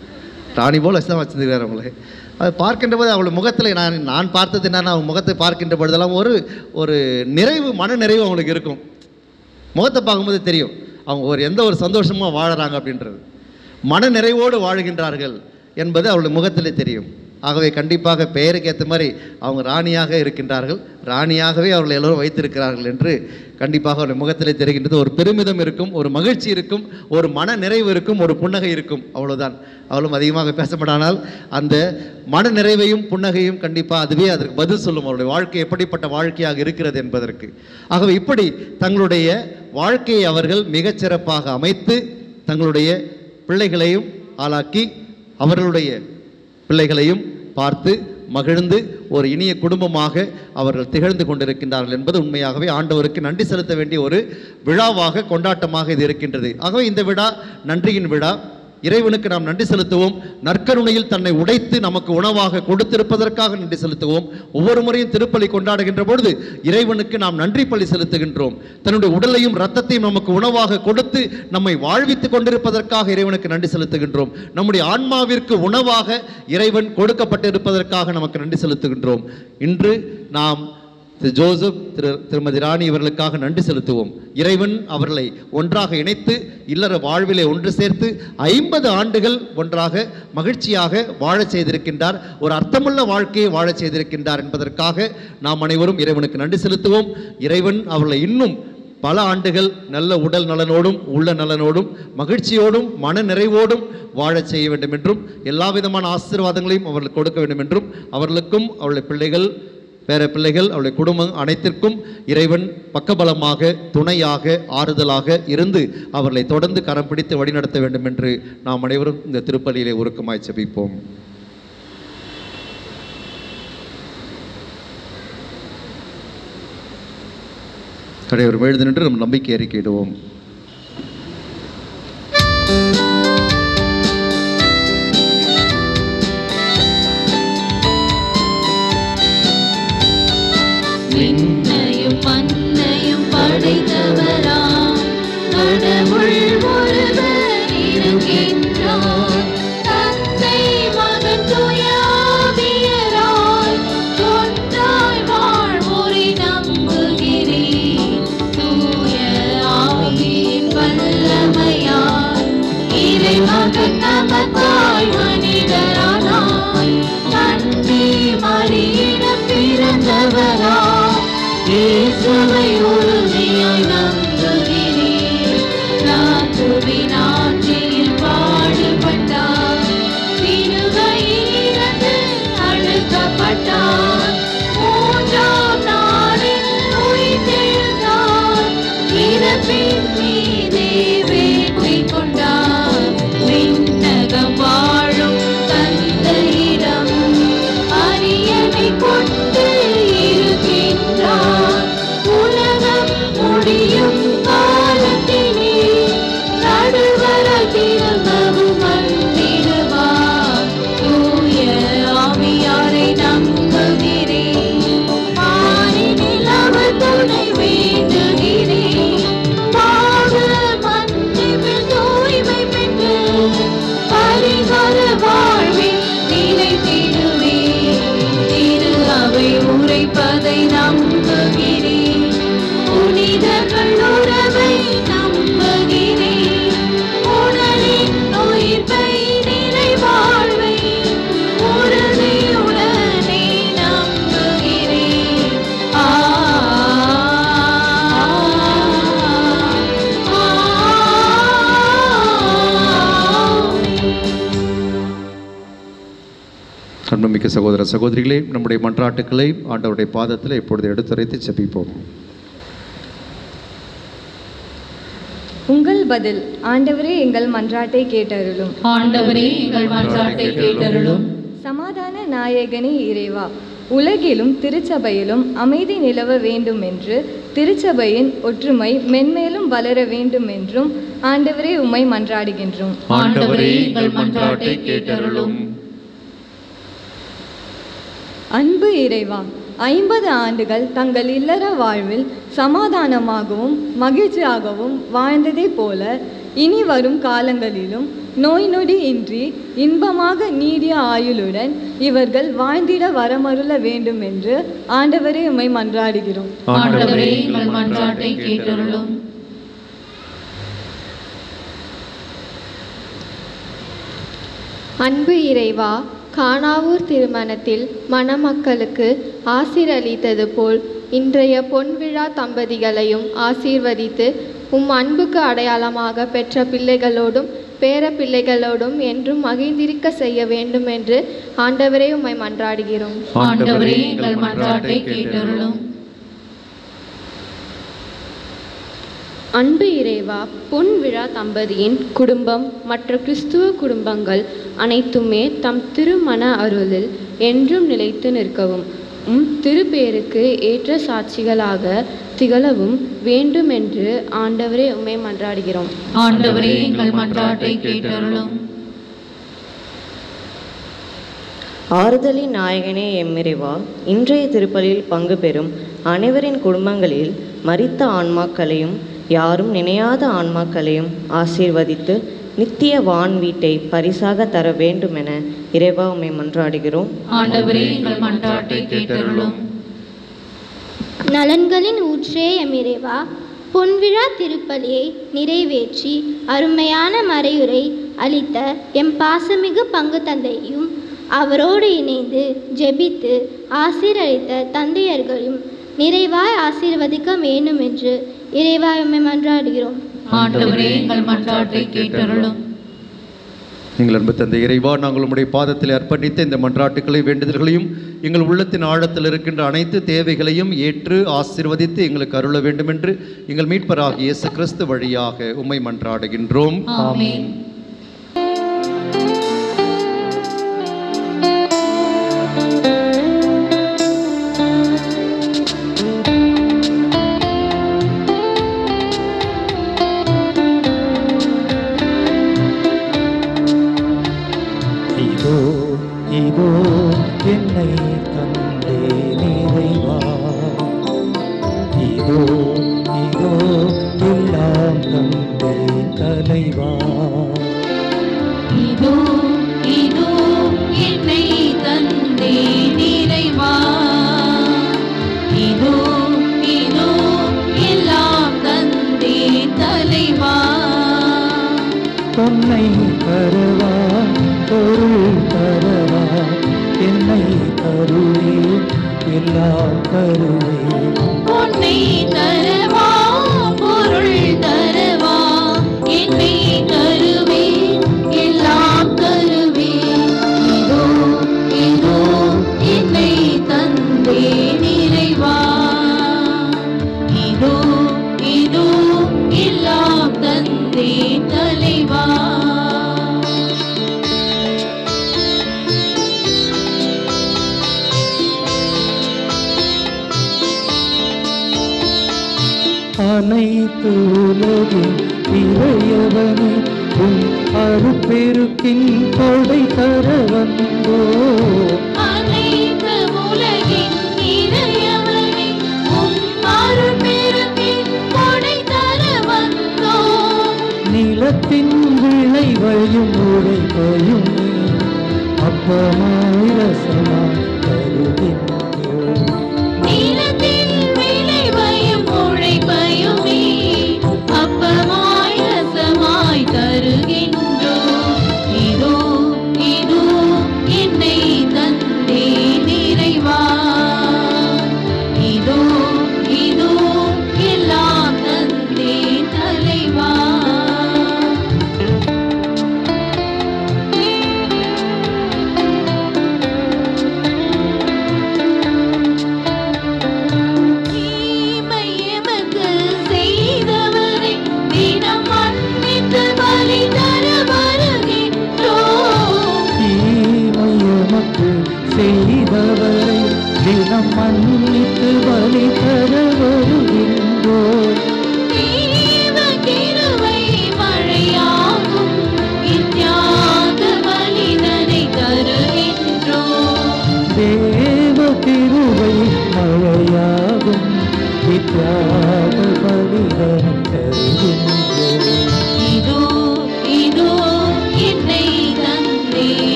ராணி போல் வச்சு தான் வச்சுருக்கிறார் அவங்களே அது பார்க்கின்ற போது அவள் முகத்தில் நான் நான் பார்த்தது என்னன்னா அவங்க முகத்தை பார்க்கின்ற பொழுதெல்லாம் ஒரு ஒரு நிறைவு மன நிறைவு அவங்களுக்கு இருக்கும் முகத்தை பார்க்கும்போது தெரியும் அவங்க ஒரு எந்த ஒரு சந்தோஷமாக வாழறாங்க அப்படின்றது மன நிறைவோடு வாழுகின்றார்கள் என்பது அவளுடைய முகத்திலே தெரியும் ஆகவே கண்டிப்பாக பெயருக்கு ஏற்ற மாதிரி அவங்க ராணியாக இருக்கின்றார்கள் ராணியாகவே அவர்கள் எல்லோரும் வைத்திருக்கிறார்கள் என்று கண்டிப்பாக அவருடைய முகத்திலே தெரிகின்றது ஒரு பெருமிதம் இருக்கும் ஒரு மகிழ்ச்சி இருக்கும் ஒரு மன நிறைவு இருக்கும் ஒரு புன்னகை இருக்கும் அவ்வளவுதான் அவளும் அதிகமாக பேசப்படானால் அந்த மன நிறைவையும் புன்னகையும் கண்டிப்பாக அதுவே அதற்கு பதில் சொல்லும் அவருடைய வாழ்க்கை எப்படிப்பட்ட வாழ்க்கையாக இருக்கிறது என்பதற்கு ஆகவே இப்படி தங்களுடைய வாழ்க்கையை அவர்கள் மிகச் சிறப்பாக அமைத்து தங்களுடைய பிள்ளைகளையும் ஆளாக்கி அவர்களுடைய பிள்ளைகளையும் பார்த்து மகிழ்ந்து ஒரு இனிய குடும்பமாக அவர்கள் திகழ்ந்து கொண்டிருக்கின்றார்கள் என்பது உண்மையாகவே ஆண்டவருக்கு நன்றி செலுத்த வேண்டிய ஒரு விழாவாக கொண்டாட்டமாக இது இருக்கின்றது ஆகவே இந்த விழா நன்றியின் விழா இறைவனுக்கு நாம் நன்றி செலுத்துவோம் நற்கருணையில் தன்னை உடைத்து நமக்கு உணவாக கொடுத்திருப்பதற்காக நன்றி செலுத்துவோம் ஒவ்வொரு முறையும் திருப்பலி கொண்டாடுகின்ற பொழுது இறைவனுக்கு நாம் நன்றி பலி செலுத்துகின்றோம் தன்னுடைய உடலையும் இரத்தத்தையும் நமக்கு உணவாக கொடுத்து நம்மை வாழ்வித்துக் கொண்டிருப்பதற்காக இறைவனுக்கு நன்றி செலுத்துகின்றோம் நம்முடைய ஆன்மாவிற்கு உணவாக இறைவன் கொடுக்கப்பட்டிருப்பதற்காக நமக்கு நன்றி செலுத்துகின்றோம் இன்று நாம் திரு ஜோசப் திரு திருமதி ராணி இவர்களுக்காக நன்றி செலுத்துவோம் இறைவன் அவர்களை ஒன்றாக இணைத்து இல்லற வாழ்விலே ஒன்று சேர்த்து ஐம்பது ஆண்டுகள் ஒன்றாக மகிழ்ச்சியாக வாழச் செய்திருக்கின்றார் ஒரு அர்த்தமுள்ள வாழ்க்கையை வாழச் செய்திருக்கின்றார் என்பதற்காக நாம் அனைவரும் இறைவனுக்கு நன்றி செலுத்துவோம் இறைவன் அவர்களை இன்னும் பல ஆண்டுகள் நல்ல உடல் நலனோடும் உள்ள நலனோடும் மகிழ்ச்சியோடும் மன நிறைவோடும் வாழச் செய்ய வேண்டும் என்றும் எல்லா விதமான ஆசீர்வாதங்களையும் அவர்களுக்கு கொடுக்க வேண்டும் என்றும் அவர்களுக்கும் அவருடைய பிள்ளைகள் பேர பிள்ளைகள் அவருடைய குடும்பம் அனைத்திற்கும் இறைவன் பக்கபலமாக துணையாக ஆறுதலாக இருந்து அவர்களை தொடர்ந்து கரம் பிடித்து வழிநடத்த வேண்டும் என்று நாம் அனைவரும் இந்த திருப்பலியிலே உருக்கமாய் செபிப்போம் கடையவர் எழுது நின்று நம் நம்பிக்கை அறிக்கையிடுவோம் விண்ணையும் மண்ணையும் படைத்தவராம் கடவுள் ஒருவர் இருக்கின்றார் தந்தை மகன் தூய ஆவியராய் ஒன்றாய் வாழ்வோரை நம்புகிறேன் தூய ஆவியின் வல்லமையால் இறைமகன் நமக்காய் மனிதரானாய் நன்றி மறியிடம் பிறந்தவராம் இயேசுவை உறுதியாய் நம்புகிறேன் நாத்துவின் ஆட்சியில் பாடுபட்டார் சிலுவையில் இருந்து அழுக்கப்பட்டார் மூன்றாம் நாளில் உயிர்த்தெழுந்தார் இறப்பின் மீதே வெற்றி கொண்டார் விண்ணகம் வாழும் தந்தையிடம் அரியணை கொண்டு இருக்கின்றார் உலகம் முடியும் காலத்திலே நடுவராய் திரும்பவும் வந்திடுவார் தூய ஆவியாரை நம்புகிறேன் மாறினில் அவர் துணை வேண்டுகிறேன் பாவ மன்னிப்பில் தூய்மை பெற்று பரிகார வாழ்வில் நிலைத்திடுவேன் திரு அவை உரைப்பதை நம்புகிறேன் புனிதர்கள் உறவை நம்புகிறேன் உடலின் உயிர்ப்பை நிலை வாழ்வை உறுதியுடனே நம்புகிறேன் ஆ அன்புமிக்க சகோதர சகோதரிகளே நம்முடைய மன்றாட்டுக்களை ஆண்டவருடைய பாதத்தில் இப்பொழுது எடுத்துரைத்து செபிப்போம் உங்கள் பதில் ஆண்டவரே எங்கள் மன்றாட்டை கேட்டருளும் ஆண்டவரே எங்கள் மன்றாட்டை கேட்டருளும் சமாதான நாயகனே இறைவா உலகிலும் திருச்சபையிலும் அமைதி நிலவ வேண்டும் என்று திருச்சபையின் ஒற்றுமை மென்மேலும் வளர வேண்டும் என்றும் ஆண்டவரே உம்மை மன்றாடுகின்றோம் ஆண்டவரே எங்கள் மன்றாட்டை கேட்டருளும் அன்பு இறைவா ஐம்பது ஆண்டுகள் தங்கள் இல்லற வாழ்வில் சமாதானமாகவும் மகிழ்ச்சியாகவும் வாழ்ந்ததைப் போல இனி வரும் காலங்களிலும் நோய் நொடி இன்றி இன்பமாக நீடிய ஆயுளுடன் இவர்கள் வாழ்ந்திட வரமருள வேண்டும் என்று ஆண்டவரே உம்மை மன்றாடுகிறோம் ஆண்டவரே எங்கள் மன்றாட்டை கேட்டருளும் அன்பு இறைவா காணாவூர் திருமணத்தில் மணமக்களுக்கு ஆசீரளித்தது போல் இன்றைய பொன்விழா தம்பதிகளையும் ஆசீர்வதித்து உம் அன்புக்கு அடையாளமாக பெற்ற பிள்ளைகளோடும் பேர பிள்ளைகளோடும் என்றும் மகிழ்ந்திருக்க செய்ய வேண்டும் என்று ஆண்டவரே உம்மை மன்றாடுகிறோம் ஆண்டவரே எங்கள் மன்றாட்டை கேட்டருளும் அன்பு இறைவா பொன் விழா தம்பதியின் குடும்பம் மற்ற கிறிஸ்துவ குடும்பங்கள் அனைத்துமே தம் திருமண அருளில் என்றும் நிலைத்து நிற்கவும் உம் திருப்பேருக்கு ஏற்ற சாட்சிகளாக திகழவும் வேண்டுமென்று ஆண்டவரே உம்மை மன்றாடுகிறோம் ஆண்டவரே எங்கள் மன்றாட்டை கேட்டருளும் ஆறுதலின் நாயகனே எம்மிறைவா இன்றைய திருப்பலியில் பங்கு பெறும் அனைவரின் குடும்பங்களில் மரித்த ஆன்மாக்களையும் யாரும் நினையாத ஆன்மாக்களையும் ஆசீர்வதித்து நித்திய வான் வீட்டை பரிசாக தர வேண்டுமென இறைவா உம்மை மன்றாடுகிறோம் ஆண்டவரே எங்கள் மன்றாட்டை கேட்டருளும் நலன்களின் ஊற்றே எமிறைவா பொன்விழா திருப்பலியை நிறைவேற்றி அருமையான மறையுரை அளித்த எம் பாசமிகு பங்கு தந்தையும் அவரோடு இணைந்து ஜெபித்து ஆசீரளித்த தந்தையர்களையும் நிறைவாய் ஆசீர்வதிக்க வேண்டும் என்று இறைவாய் உம்மை மன்றாடுகிறோம் ஆண்டவரே எங்கள் மன்றாட்டை கேட்டருளும் எங்கள் அன்பு தந்தை இறைவா நாங்கள் உம்முடைய பாதத்தில் அர்ப்பணித்த இந்த மன்றாட்டுக்களை வேண்டுதல்களையும் எங்கள் உள்ளத்தின் ஆழத்தில் இருக்கின்ற அனைத்து தேவைகளையும் ஏற்று ஆசீர்வதித்து எங்களுக்கு அருள வேண்டும் என்று எங்கள் மீட்பராகிய இயேசு கிறிஸ்து வழியாக உம்மை மன்றாடுகின்றோம் ஆமென் இதோ இதோ என்னை தந்தே நிறைவா இதோ இதோ எல்லாம் தந்தே தலைவா இதோ இதோ என்னை தந்தே நிறைவா இதோ இதோ எல்லாம் தந்தே தலைவா பொன்னை தருவா பொருள் தரவா என்னை தருவே எல்லாம் தருவே உன்னை தரவா பொருள் தரவா என்னை தருவேன் எல்லாம் தருவேன் இதோ இதோ என்னை தந்தே நிறைவா இதோ இதோ எல்லாம் தந்தே தலைவா அனைத்து உலகின் இறையவனே உன் அருப்பெருக்கின் கொடை தர வந்தோ அனைத்து உலகின் இறையவனே, உம் அருட்பெருக்கின் கொடை தர வந்தோம். நிலத்தின் விளைவையும் உழைப்பையும் நீ அப்பமாய் ரசமாய் தருகின்றோம் நிலத்தின் விளைவையும் உழைப்பையுமே அப்பமாய் ரசமாய் தருகின்றோம். இதோ, இதோ என்னை தந்தே நிறைவா. இதோ, இதோ எல்லாம் தந்தே தலைவா தீமை எமக்கு செய்தவரை தினம் மன்னித்து பலி தர வருகின்றோம். தீமை எமக்கு செய்தவரை தினம் மன்னித்து பலி தர வருகின்றோம் தேவ கிருபை மழையாகும் இத்தியாக பலிதனை தருகின்றோம். தேவ திருவை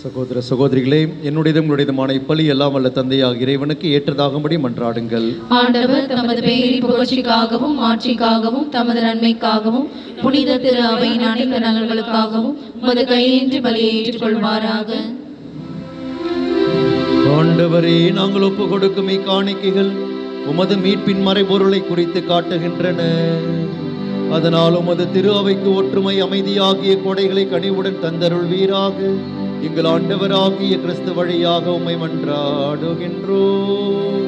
சகோதர சகோதரிகளே என்னுடையதும் உங்களுடையதுமான இப்பலி எல்லாம் வல்ல தந்தையாக இறைவனுக்கு ஏற்றதாகும்படி மன்றாடுங்கள் ஆண்டவர் தமது பெயரின் புகழ்ச்சிக்காகவும் ஆட்சிக்காகவும் தமது நன்மைக்காகவும் புனித திரு அவையின் அனைத்து நலன்களுக்காகவும் உமது கையின்றி பலியை ஏற்றுக்கொள்வாராக ஆண்டவரே நாங்கள் ஒப்பு கொடுக்கும் இக்காணிக்கைகள் உமது மீட்பின் மறைபொருளை குறித்து காட்டுகின்றன அதனால் உமது திரு அவைக்கு ஒற்றுமை அமைதியாகிய கொடைகளை கனிவுடன் தந்தருள்வீராக எங்கள் ஆண்டவராகிய கிறிஸ்து வழியாக உம்மை மன்றாடுகின்றோம்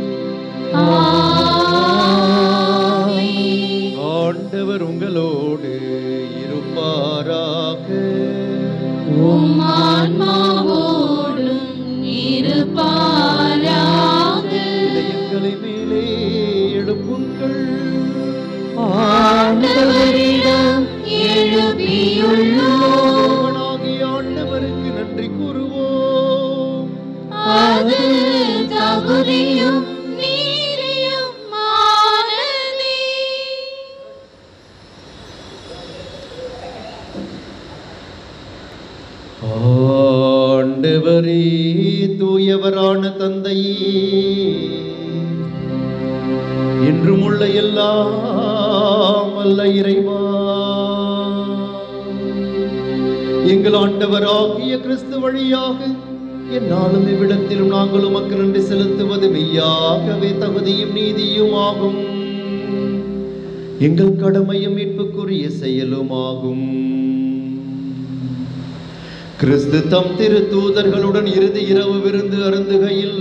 ஆண்டவர் உங்களோடு இருப்பாராக உம் ஆன்மாவோடும் இருப்பாராக இதயங்களை மேலே எழுப்புங்கள் ஆண்டவரிடம் எழுப்பியுள்ளோம் தேவனாகிய ஆண்டவருக்கு நன்றி கூறுவோம் அது தகுதியும் நீதியும் ஆனதே ஆண்டவரே தூயவரான தந்தையே என்றும் உள்ள எல்லாம் அல்ல இறைவா எங்கள் ஆண்டவராகிய கிறிஸ்து வழியாக என்னாலும் இவ்விடத்திலும் நாங்கள் உமக்கு நன்றி செலுத்துவது மெய்யாகவே தகுதியும் நீதியும் ஆகும் எங்கள் கடமையும் மீட்புக்குரிய செயலுமாகும் கிறிஸ்து தம் திரு தூதர்களுடன் இறுதி இரவு விருந்து அருந்துகையில்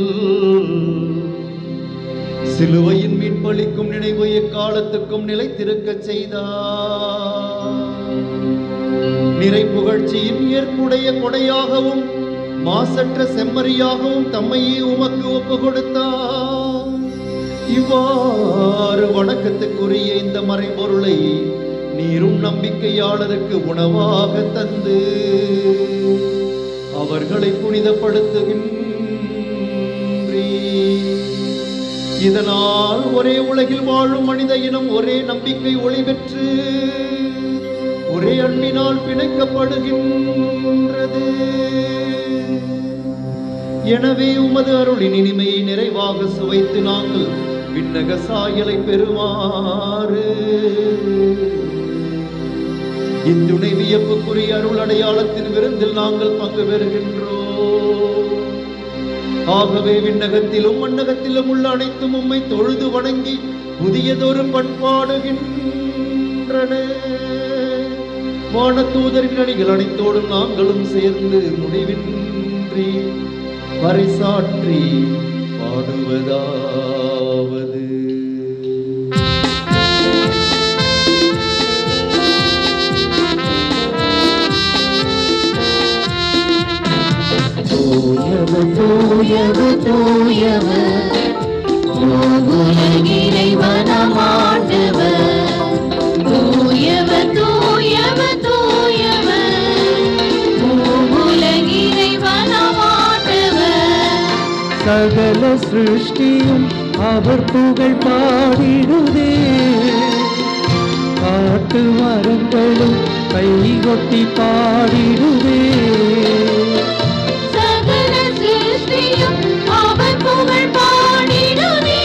சிலுவையின் மீட்பளிக்கும் நினைவு எக்காலத்துக்கும் நிலைத்திருக்கச் செய்தார் நிறை புகழ்ச்சியின் ஏற்புடைய கொடையாகவும் மாசற்ற செம்மறியாகவும் தம்மையே உமக்கு ஒப்பு கொடுத்தார் இவ்வாறு வணக்கத்துக்குரிய இந்த மறைபொருளை நீரும் நம்பிக்கையாளருக்கு உணவாக தந்து அவர்களை புனிதப்படுத்துகின்றீர் இதனால் ஒரே உலகில் வாழும் மனித இனம் ஒரே நம்பிக்கை ஒளி பெற்று ஒரே அன்பினால் பிணைக்கப்படுகின்றது எனவே உமது அருளின் இனிமையை நிறைவாக சுவைத்து நாங்கள் விண்ணக சாயலை பெறுமாறு இத்துணை வியப்புக்குரிய அருள் அடையாளத்தின் விருந்தில் நாங்கள் பங்கு பெறுகின்றோம் ஆகவே விண்ணகத்திலும் மண்ணகத்திலும் உள்ள அனைத்தும் உம்மை தொழுது வணங்கி புதியதொரு பண்பாடுகின்றன வானதூதரின் அணிகள் அனைத்தோடும் நாங்களும் சேர்ந்து முடிவின்றி பறைசாற்றி பாடுவதாவது தூயவர் தூயவர் தூயவர் இறைவனம் ஆண்டவர் தூயவர் தூயவர் தூயவர் இறைவனம் ஆண்டவர் சகல சிருஷ்டியும் அவர் புகழ் பாடிடுதே காட்டு மரங்களும் கைகொட்டி பாடிடுதே சகல சிருஷ்டியும் அவர் புகழ் பாடிடுதே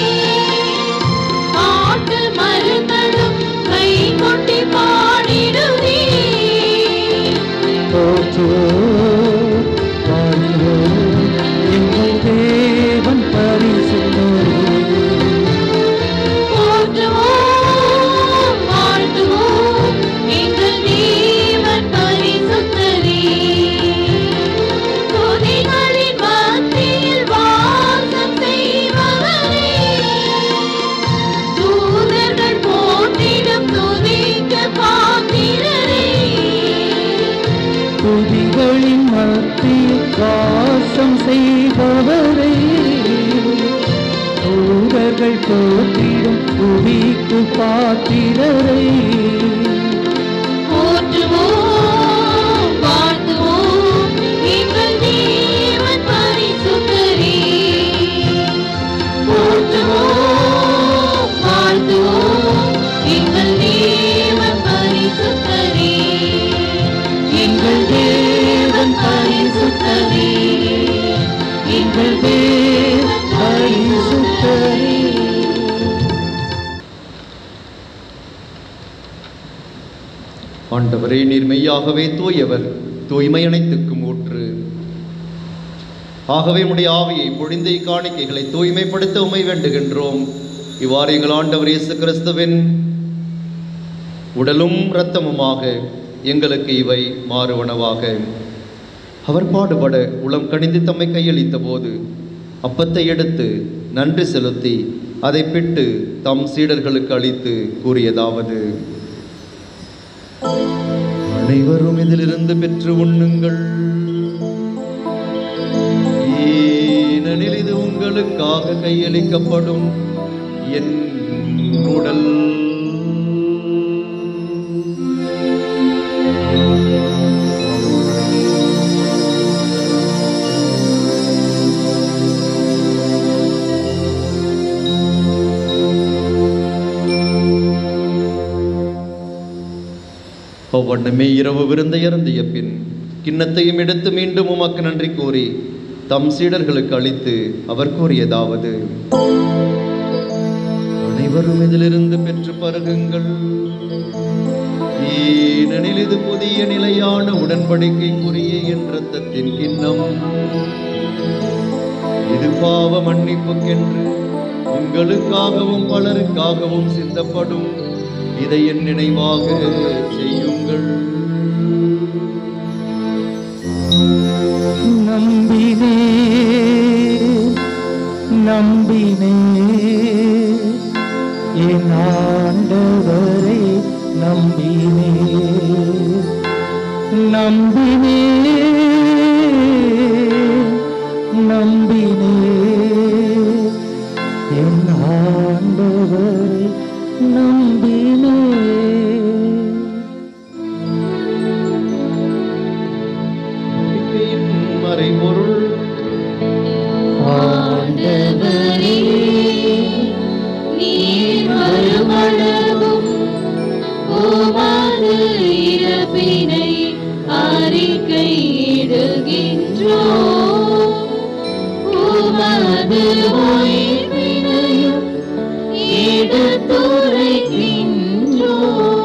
ஆட்டு மரங்களும் கை கொட்டி பாடிடுதே போற்றுவோம், வாழ்த்துவோம், எங்கள் தேவன் பரிசுத்தரே. போற்றுவோம், வாழ்த்துவோம், எங்கள் தேவன் பரிசுத்தரே. துதிகளின் மத்தியில் வாசம் செய்பவரே. தூதர்கள் போற்றிடும் துதிக்க பாத்திரரே. துதிகளின் மத்தியில் வாசம் செய்பவரை தூதர்கள் போற்றிடும் புவிக்கு பாத்திரரை போற்றுவோம், வாழ்த்துவோம், எங்கள் தேவன் பரிசுத்தரே. போற்றுவோம், வாழ்த்துவோம், எங்கள் தேவன் பரிசுத்தரே. எங்கள் தேவன் பரிசுத்தரே ஆண்டவரே நீர் மெய்யாகவே தூயவர் தூய்மை அனைத்துக்கும் ஊற்று ஆகவே உடைய ஆவியை பொழிந்த இக்காணிக்கைகளை தூய்மைப்படுத்த உமை வேண்டுகின்றோம் இவ்வாறு எங்கள் ஆண்டவர் இயேசு கிறிஸ்துவின் உடலும் இரத்தமுமாக எங்களுக்கு இவை மாறுவனவாக அவர் பாடுபட உளம் கணிந்து தம்மை கையளித்த போது அப்பத்தை எடுத்து நன்றி செலுத்தி அதை பிட்டு தம் சீடர்களுக்கு அளித்து கூறியதாவது அனைவரும் இதிலிருந்து பெற்று உண்ணுங்கள் ஏனெனில் இது உங்களுக்காக கையளிக்கப்படும் என் உடல் அவ்வண்ணமே இரவு விருந்தை அருந்திய பின் கிண்ணத்தையும் எடுத்து மீண்டும் உமக்கு நன்றி கூறி தம் சீடர்களுக்கு அளித்து அவர் கூறியதாவது அனைவரும் இதிலிருந்து பெற்று பருகுங்கள் ஏனெனில் இது புதிய நிலையான உடன்படிக்கைக்குரிய என் ரத்தத்தின் கிண்ணம் இது பாவ மன்னிப்புக்கென்று உங்களுக்காகவும் பலருக்காகவும் சிந்தப்படும் இதை என் நினைவாக செய்யுங்கள் நம்பினே நம்பினே என் ஆண்டவரை நம்பினே நம்பினே நம்பினே என் ஆண்டவரை நம்பினே மறைபொருள் ஆண்டவரே நீர் வருமளவும் உமது இறப்பினை அறிக்கையிடுகின்றோம் உமது உயிர்ப்பினையும் எடுத்துரைக்கின்றோம்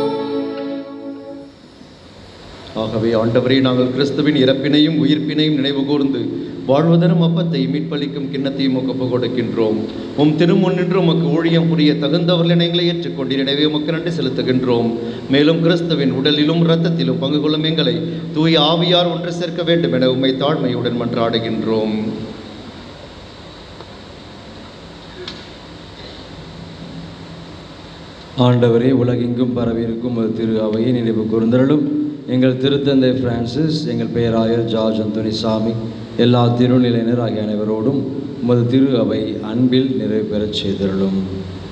ஆகவே ஆண்டவரே நாங்கள் கிறிஸ்துவின் இறப்பினையும் உயிர்ப்பினையும் நினைவு கூர்ந்து வாழ்வதரும் அப்பத்தை மீட்பளிக்கும் கிண்ணத்தையும் உமக்கு கொடுக்கின்றோம் உம் திருமுன்னின்று உமக்கு ஊழியம் புரிய தகுந்தவர்கள் எங்களை ஏற்றுக்கொண்டு எனவே உமக்கு நன்றி செலுத்துகின்றோம் மேலும் கிறிஸ்துவின் உடலிலும் இரத்தத்திலும் பங்கு கொள்ளும் எங்களை தூய ஆவியார் ஒன்று சேர்க்க வேண்டும் என உம்மை தாழ்மையுடன் மன்றாடுகின்றோம் ஆண்டவரே உலகெங்கும் பரவியிருக்கும் ஒரு திரு அவையை நினைவு கூர்ந்தருளும் எங்கள் திருத்தந்தை பிரான்சிஸ் எங்கள் பேராயர் ஜார்ஜ் அந்தோனி சாமி எல்லா திருநிலையினர் ஆகிய அனைவரோடும் உமது திரு அவை அன்பில் நிறைவு பெறச் செய்தருளும்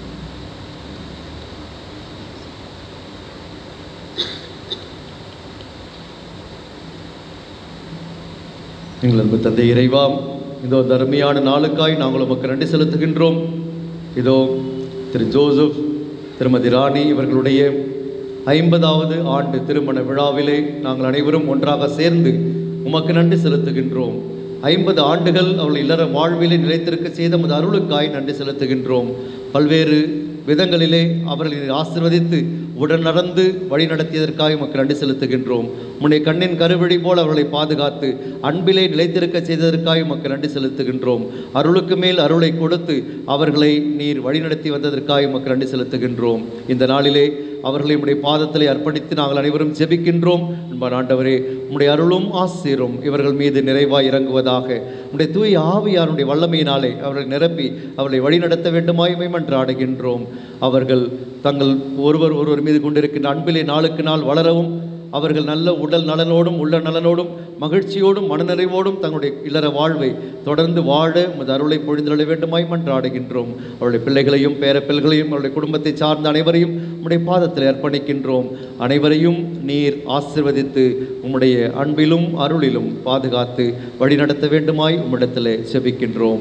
எங்கள் அன்பு தந்தை இறைவா இதோ தர்மையான நாளுக்காய் நாங்கள் உமக்கு நன்றி செலுத்துகின்றோம் இதோ திரு ஜோசப் திருமதி ராணி இவர்களுடைய ஐம்பதாவது ஆண்டு திருமண விழாவிலே நாங்கள் அனைவரும் ஒன்றாக சேர்ந்து உமக்கு நன்றி செலுத்துகின்றோம் ஐம்பது ஆண்டுகள் அவள் இல்லற வாழ்விலே நிலைத்திருக்க செய்த நமது அருளுக்காய் நன்றி செலுத்துகின்றோம் பல்வேறு விதங்களிலே அவர்களை ஆசிர்வதித்து உடன் நடந்து வழி நடத்தியதற்காக உமக்கு நன்றி செலுத்துகின்றோம் உன்னை கண்ணின் கருவழி போல் அவர்களை பாதுகாத்து அன்பிலே நிலைத்திருக்க செய்ததற்காக உமக்கு நன்றி செலுத்துகின்றோம் அருளுக்கு மேல் அருளை கொடுத்து அவர்களை நீர் வழிநடத்தி வந்ததற்காக உமக்கு நன்றி செலுத்துகின்றோம் இந்த நாளிலே அவர்களை உம்முடைய பாதத்திலே அர்ப்பணித்து நாங்கள் அனைவரும் ஜெபிக்கின்றோம் என்பார் ஆண்டவரே உம்முடைய அருளும் ஆசீரும் இவர்கள் மீது நிறைவாய் இறங்குவதாக உம்முடைய தூய ஆவியாருடைய வல்லமையினாலே அவர்களை நிரப்பி அவர்களை வழிநடத்த வேண்டுமாய் மன்றாடுகின்றோம் அவர்கள் தங்கள் ஒருவர் ஒருவர் மீது கொண்டிருக்கின்ற அன்பிலே நாளுக்கு நாள் வளரவும் அவர்கள் நல்ல உடல் நலனோடும் உள்ள நலனோடும் மகிழ்ச்சியோடும் மனநிறைவோடும் தங்களுடைய இல்லற வாழ்வை தொடர்ந்து வாழ உமது அருளை பொழிந்தருள வேண்டுமாய் மன்றாடுகின்றோம் அவருடைய பிள்ளைகளையும் பேரப்பிள்ளைகளையும் அவருடைய குடும்பத்தை சார்ந்த அனைவரையும் உம்முடைய பாதத்தில் அர்ப்பணிக்கின்றோம் அனைவரையும் நீர் ஆசிர்வதித்து உம்முடைய அன்பிலும் அருளிலும் பாதுகாத்து வழிநடத்த வேண்டுமாய் உம்மிடத்திலே செபிக்கின்றோம்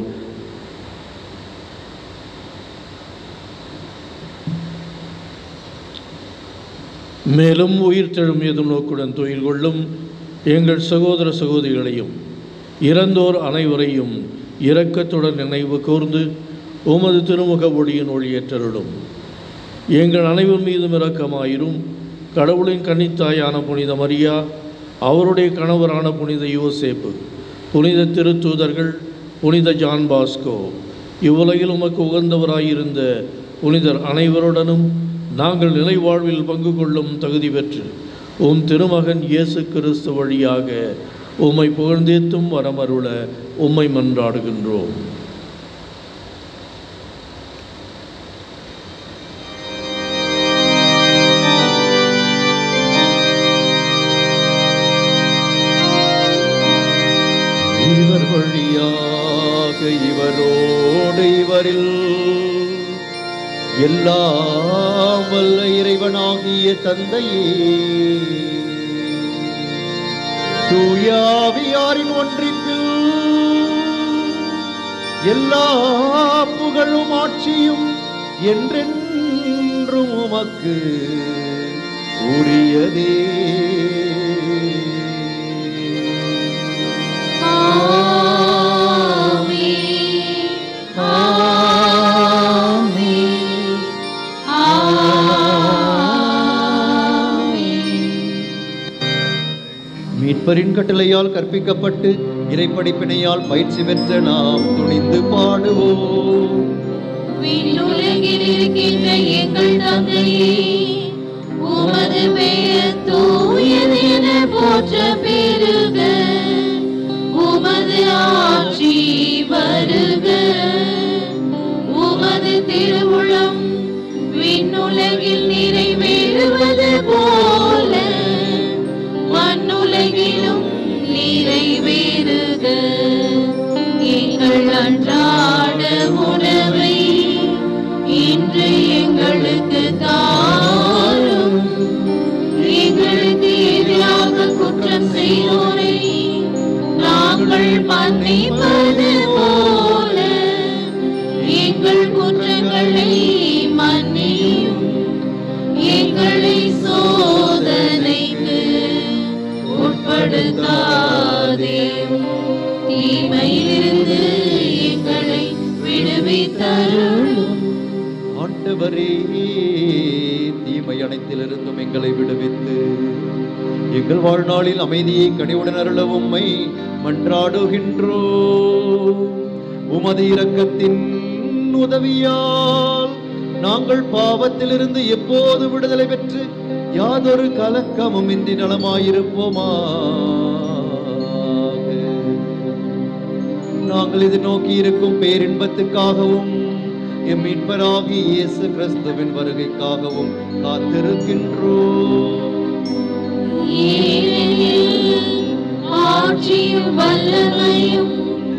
மேலும் உயிர்த்தெழும் எதும் நோக்குடன் துயில் கொள்ளும் எங்கள் சகோதர சகோதரிகளையும் இறந்தோர் அனைவரையும் இரக்கத்துடன் நினைவு கூர்ந்து உமது திருமுக ஒளியின் ஒளியேற்றருளும் எங்கள் அனைவர் மீதும் இரக்கமாயிரும் கடவுளின் கன்னித்தாயான புனித மரியா அவருடைய கணவரான புனித யோசேப்பு புனித திருத்தூதர்கள் புனித ஜான் பாஸ்கோ இவ்வுலகில் உமக்கு உகந்தவராயிருந்த புனிதர் அனைவருடனும் நாங்கள் நிலைவாழ்வில் பங்கு கொள்ளும் தகுதி பெற்று உம் திருமகன் இயேசு கிறிஸ்து வழியாக உம்மை புகழ்ந்தேத்தும் வரமருள உம்மை மன்றாடுகின்றோம் இவர் வழியாக இவரோடு இவரில் எல்லாம் வல்ல இறைவனாகிய தந்தையே தூயாவியாரின் ஒன்றிப்பில் எல்லா புகழும் ஆட்சியும் என்றென்றும் உமக்கு உரியதே மீட்பரின் கட்டளையால் கற்பிக்கப்பட்டு இறைப்படிப்பினையால் பயிற்சி பெற்ற நாம் துணிந்து பாடுவோம் விண்ணுலகில் இருக்கின்ற எங்கள் தந்தையே உமது பெயர் தூயதென போற்ற பெருக உமது ஆட்சி வருக உமது திருவுளம் விண்ணுலகில் நிறைவேறுவது போல மண்ணுலகிலும் நிறைவேறுக எங்கள் அன்றாட உணவை இன்று எங்களுக்கு தாரும் எங்களுக்கு எதிராக குற்றம் செய்வோரை நாங்கள் மன்னிப்பது போல எங்கள் குற்றங்களை மன்னியும் எங்களை சோதனைக்கு உட்படுத்தாதேயும் தீமையிலிருந்து எங்களை விடுவித்தருளும் ஆண்டவரே தீமை அனைத்திலிருந்தும் எங்களை விடுவித்து எங்கள் வாழ்நாளில் அமைதியை கனிவுடன் அருள உம்மை மன்றாடுகின்றோ உமது இரக்கத்தின் உதவியால் நாங்கள் பாவத்திலிருந்து எப்போது விடுதலை பெற்று யாதொரு கலக்கமும் இன்றி நலமாயிருப்போமா நாங்கள் இது நோக்கி இருக்கும் பேரின்பத்துக்காகவும் எம் மீட்பராகி இயேசு கிறிஸ்துவின் வருகைக்காகவும் காத்திருக்கின்றோம் ஏனெனில் ஆட்சியும் வல்லமையும்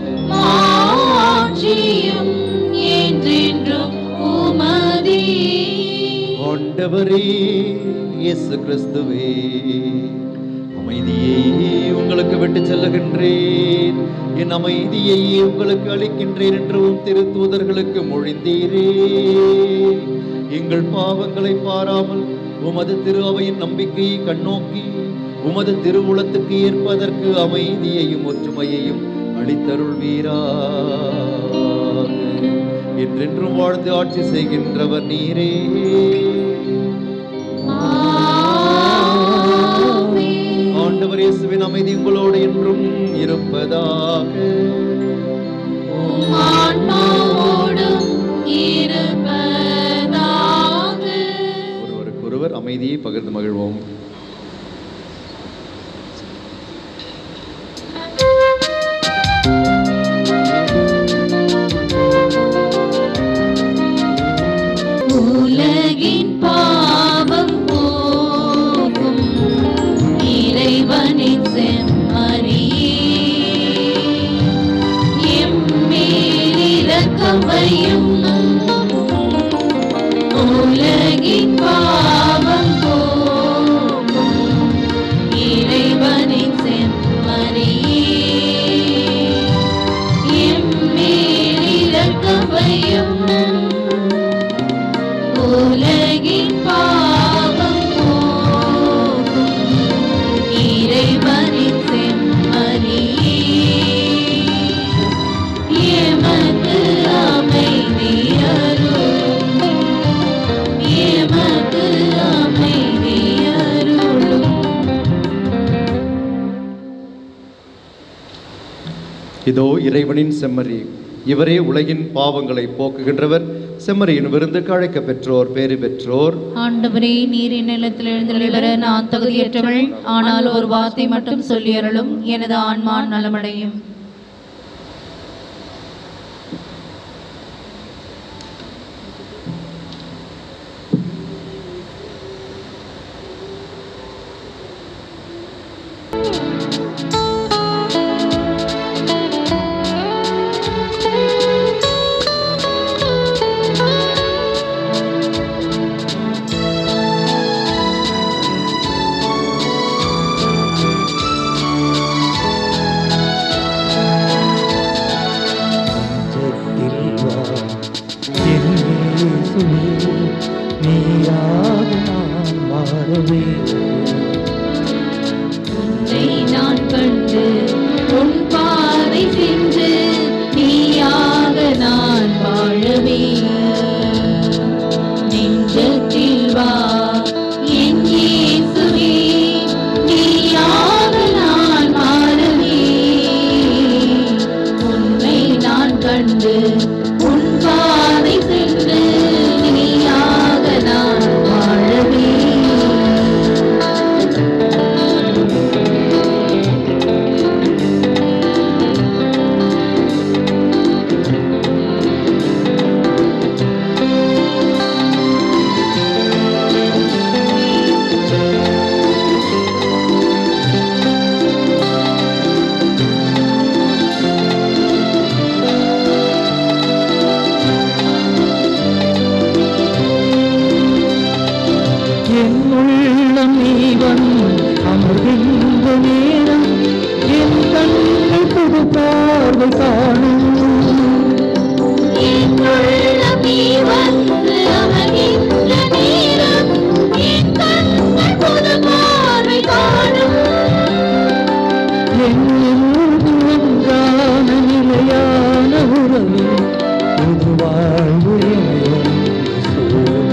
மாட்சியும் என்றென்றும் உமதே ஆண்டவரே இயேசு கிறிஸ்துவே அமைதியை உங்களுக்கு விட்டு செல்லுகின்றேன் என் அமைதியை உங்களுக்கு அளிக்கின்றேன் என்றும் திருத்தூதர்களுக்கு மொழிந்தீரே எங்கள் பாவங்களை பாராமல் உமது திரு அவையின் நம்பிக்கையை கண்ணோக்கி உமது திருவுளத்துக்கு ஏற்பதற்கு அமைதியையும் ஒற்றுமையையும் அளித்தருள்வீராக என்றென்றும் வாழ்ந்து ஆட்சி செய்கின்றவர் நீரே ஆண்டவர் இயேசுவின் அமைதி உங்களோடு என்றும் இருப்பதாக ஆன்மாவோடும் இருப்பதாக ஒருவருக்கொருவர் அமைதியை பகிர்ந்து மகிழ்வோம் உலகின் பாவம் போகும் இறைவனின் செம்மறியே எம்மேல் இரக்கமையும் உலகின் பாவம் போகும் இறைவனின் செம்மறியே எம்மேல் இரக்கமையும் உலகின் பாவம் போகும் இறைவனின் செம்மறியே எமக்கு அமைதி அருளும் எமக்கு அமைதி அருளும் இதோ இறைவனின் செம்மறி இவரே உலகின் பாவங்களை போக்குகின்றவர் செம்மறியின் விருந்துக்கு அழைக்க பெற்றோர் பேறு பெற்றோர் ஆண்டவரே நீரின் நிலத்தில் எழுந்தளிவர நான் தகுதியற்றவள் ஆனால் ஒரு வார்த்தை மட்டும் சொல்லி அருளும் எனது ஆன்மா நலமடையும் என் இயேசுவே, நீயாக நான் மாறவே உன்னை நான் கண்டு உன் பாதை சென்று நீயாக நான் வாழவே நெஞ்சத்தில் வா என் இயேசுவே நீயாக நான் மாறவே உன்னை நான் கண்டு உன் பாதை சென்று நீயாக நான் வாழவே என் உள்ளம் நீ வந்து அமர்கின்ற நேரம் என் கண்கள் புது பார்வை காணும் என் உள்ளம் நீ வந்து அமர்கின்ற நேரம் என் கண்கள் புது பார்வை காணும் என் ஒன்றான நிலையான உறவு புது வாழ்வு இணையும் சூழும்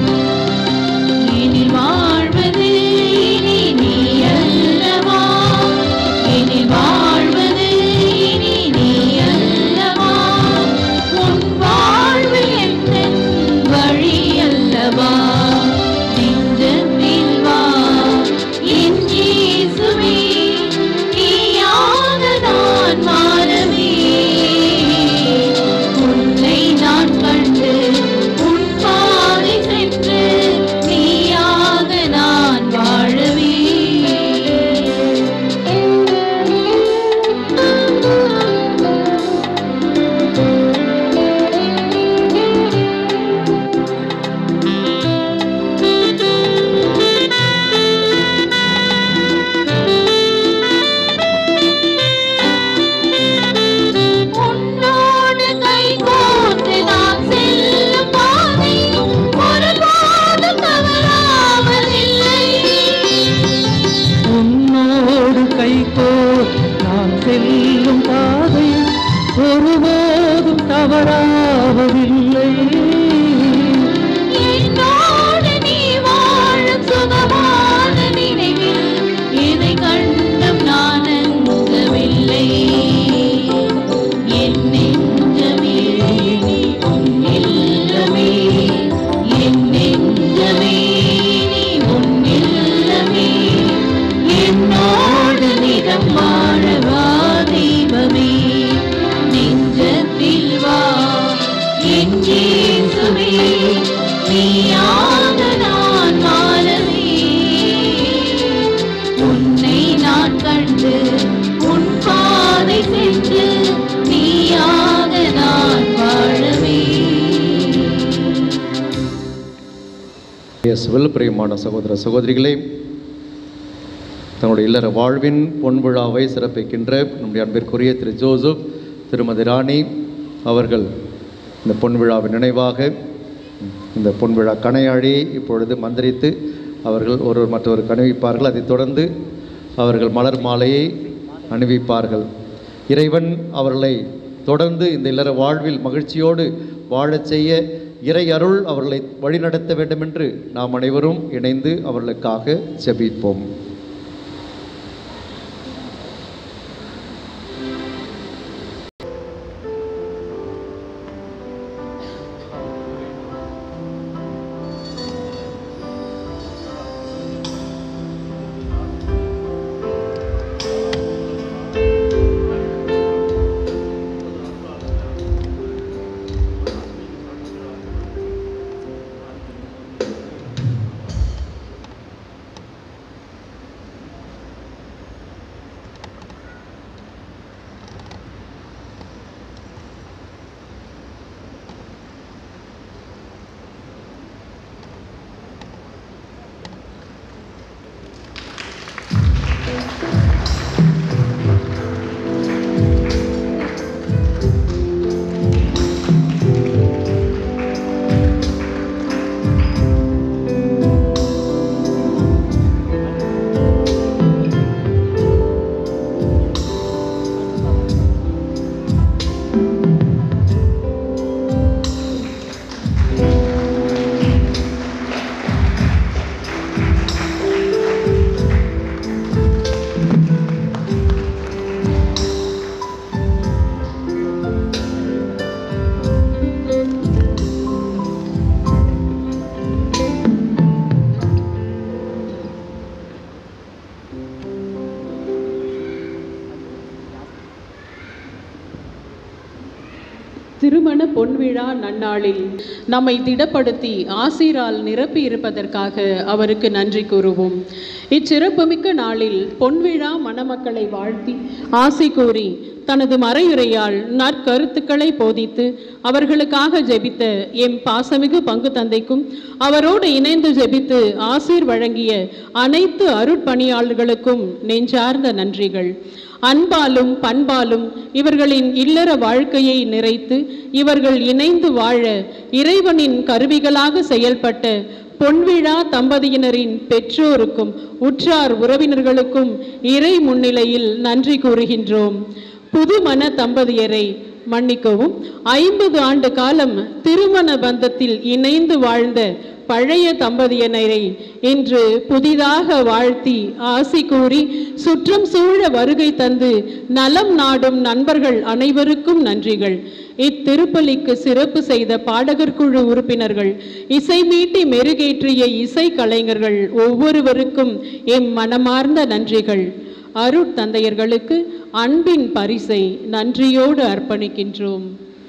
இனி வாழ்வது இனி நீ அல்லவா இனி வாழ்வது இனி நீ அல்லவா உன் வாழ்வு எந்தன் வழி அல்லவா நெஞ்சத்தில் வா என் இயேசுவே நீயாக நான் மாறவே உன்னை நான் கண்டு உன் பாதை சென்று நீயாக நான் வாழவே உன்னோடு கைகோர்த்து நான் செல்லும் பாதை ஒருபோதும் தவறாவதில்லை உன்னோடு கைகோர் நான் செல்லும் பாதை ஒருபோதும் தவறாவதில்லை என்னோடு நீ வாழும் சுகமான நினைவில் எதை கண்டும் நான் அஞ்சவில்லை என் நெஞ்சமே நீ உன் இல்லமே என் நெஞ்சமே நீ உன் இல்லமே என்னோடு நிறம் வாழவா தெய்வமே நெஞ்சத்தில் வா என் இயேசுவே நீயாக நான் மாறவே உன்னை நான் கண்டு உன் பாதை சென்று நீயாக நான் வாழவே இயேசுவில் பிரியமான சகோதர சகோதரிகளே தன்னுடைய இல்லற வாழ்வின் பொன்விழாவை சிறப்பிக்கின்ற நம்முடைய அன்பிற்குரிய திரு ஜோசப் திருமதி ராணி அவர்கள் இந்த பொன்விழாவின் நினைவாக இந்த பொன்விழா கணையாழி இப்பொழுது மந்திரித்து அவர்கள் ஒருவர் மற்றவர் அணிவிப்பார்கள் அதைத் தொடர்ந்து அவர்கள் மலர் மாலையை அணிவிப்பார்கள் இறைவன் அவர்களை தொடர்ந்து இந்த இல்லற வாழ்வில் மகிழ்ச்சியோடு வாழச் செய்ய இறை அருள் அவர்களை வழிநடத்த வேண்டும் என்று நாம் அனைவரும் இணைந்து அவர்களுக்காக ஜெபிப்போம் திருமண பொன்விழா நன்னாளில் நம்மை திடப்படுத்தி ஆசீரால் நிரப்பி இருப்பதற்காக அவருக்கு நன்றி கூறுவோம் இச்சிறப்புமிக்க நாளில் பொன்விழா மணமக்களை வாழ்த்தி ஆசி கூறி தனது மறையுரையால் நற்கருத்துக்களை போதித்து அவர்களுக்காக ஜெபித்த எம் பாசமிகு பங்கு தந்தைக்கும் அவரோடு இணைந்து ஜெபித்து ஆசீர் வழங்கிய அனைத்து அருட்பணியாளர்களுக்கும் நெஞ்சார்ந்த நன்றிகள் அன்பாலும் பண்பாலும் இவர்களின் இல்லற வாழ்க்கையை நிறைத்து இவர்கள் இணைந்து வாழ இறைவனின் கருவிகளாக செயல்பட்ட பொன்விழா தம்பதியினரின் பெற்றோருக்கும் உற்றார் உறவினர்களுக்கும் இறை முன்னிலையில் நன்றி கூறுகின்றோம் புதுமண தம்பதியரை மன்னிக்கவும் ஐம்பது ஆண்டு காலம் திருமண பந்தத்தில் இணைந்து வாழ்ந்த பழைய தம்பதியினரை இன்று புதிதாக வாழ்த்தி ஆசி கூறி சுற்றம் சூழ வருகை தந்து நலம் நாடும் நண்பர்கள் அனைவருக்கும் நன்றிகள் இத்திருப்பலிக்கு சிறப்பு செய்த பாடகர் குழு உறுப்பினர்கள் இசை மீட்டி மெருகேற்றிய இசை கலைஞர்கள் ஒவ்வொருவருக்கும் எம் மனமார்ந்த நன்றிகள் அருட்தந்தையர்களுக்கு அன்பின் பரிசை நன்றியோடு அர்ப்பணிக்கின்றோம்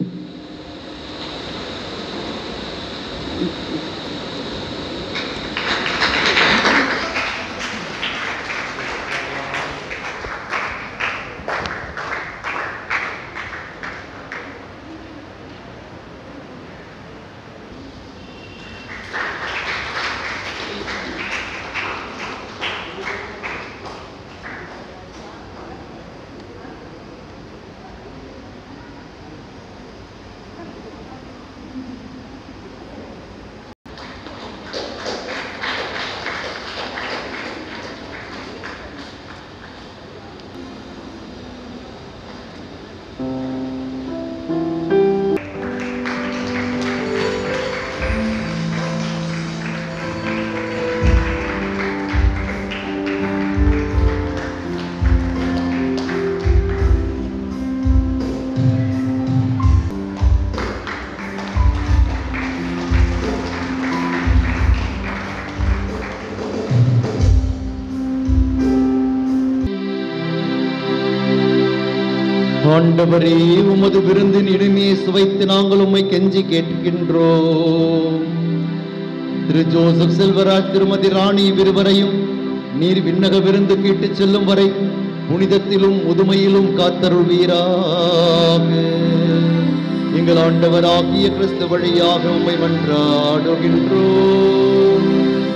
ஆண்டவரே உமது விருந்தின் இனிமையை சுவைத்து நாங்கள் உம்மை கெஞ்சி கேட்கின்றோம் திரு ஜோசப் செல்வராஜ் திருமதி ராணி இருவரையும் நீர் விண்ணக விருந்து கேட்டுச் செல்லும் வரை புனிதத்திலும் முதுமையிலும் காத்தருள்வீராக எங்கள் ஆண்டவராகிய கிறிஸ்து வழியாக உம்மை மன்றாடுகின்றோம்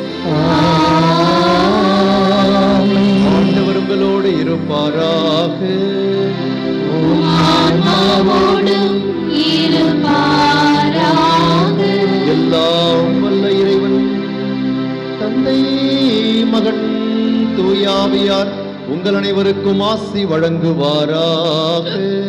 ஆண்டவர் உங்களோடு இருப்பாராக எல்லாம் வல்ல இறைவன் தந்தை மகன் தூயாவியார் உங்கள் அனைவருக்கும் ஆசி வழங்குவாராக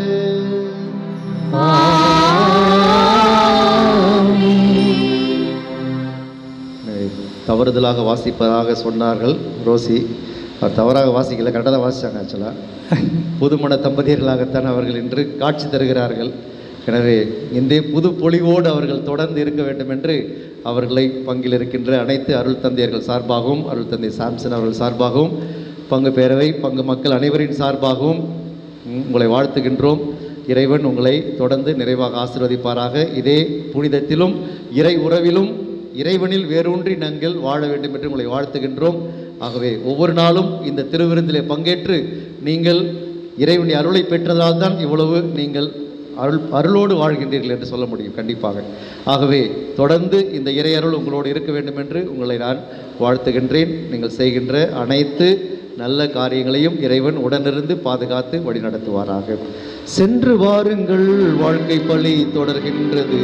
தவறுதலாக வாசிப்பதாக சொன்னார்கள் ரோசி அவர் தவறாக வாசிக்கல கரெக்டாக தான் வாசிச்சாங்க ஆக்சுவலாக புதுமண தம்பதியர்களாகத்தான் அவர்கள் இன்று காட்சி தருகிறார்கள் எனவே இந்த புது பொலிவோடு அவர்கள் தொடர்ந்து இருக்க வேண்டும் என்று அவர்களை பங்கில் இருக்கின்ற அனைத்து அருள் தந்தையர்கள் சார்பாகவும் அருள் தந்தை சாம்சன் அவர்கள் சார்பாகவும் பங்கு பேரவை பங்கு மக்கள் அனைவரின் சார்பாகவும் உங்களை வாழ்த்துகின்றோம் இறைவன் உங்களை தொடர்ந்து நிறைவாக ஆசீர்வதிப்பாராக இதே புனிதத்திலும் இறை உறவிலும் இறைவனில் வேரூன்றி நாங்கள் வாழ வேண்டும் என்று உங்களை வாழ்த்துகின்றோம் ஆகவே ஒவ்வொரு நாளும் இந்த திருவிருந்திலே பங்கேற்று நீங்கள் இறைவனுடைய அருளை பெற்றதால் தான் இவ்வளவு நீங்கள் அருள் அருளோடு வாழ்கின்றீர்கள் என்று சொல்ல முடியும் கண்டிப்பாக ஆகவே தொடர்ந்து இந்த இறை அருள் உங்களோடு இருக்க வேண்டும் என்று உங்களை நான் வாழ்த்துகின்றேன் நீங்கள் செய்கின்ற அனைத்து நல்ல காரியங்களையும் இறைவன் உடனிருந்து பாதுகாத்து வழிநடத்துவாராக சென்று வாருங்கள் வாழ்க்கை பழி தொடர்கின்றது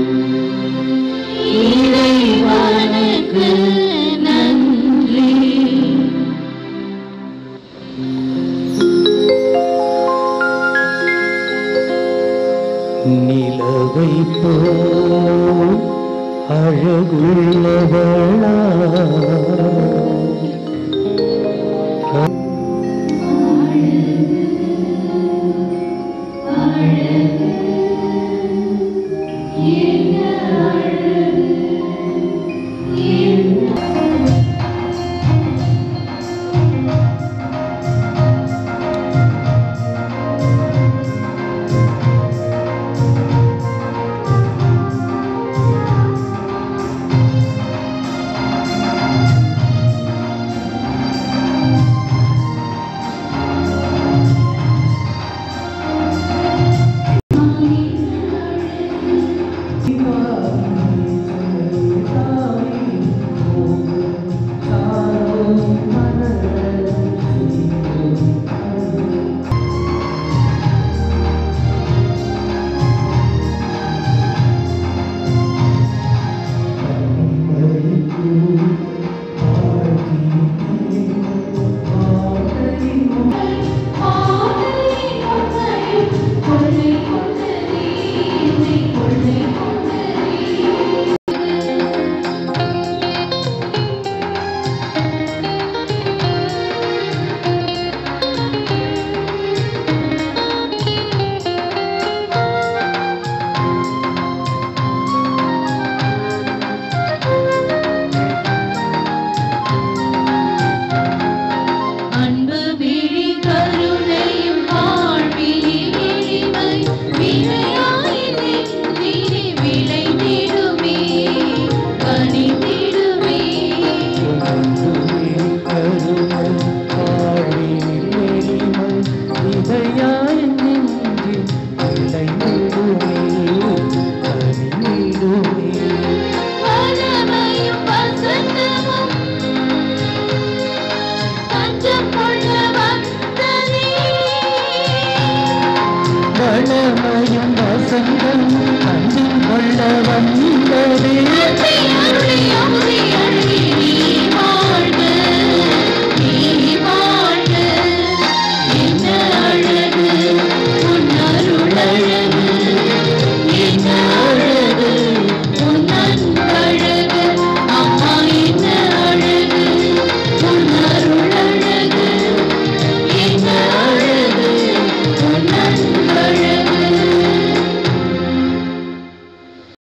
நிலவை போல் அழகுள்ளவளா ஆ இளமையும் வசந்தம் கண்டு கொள்ள வந்ததே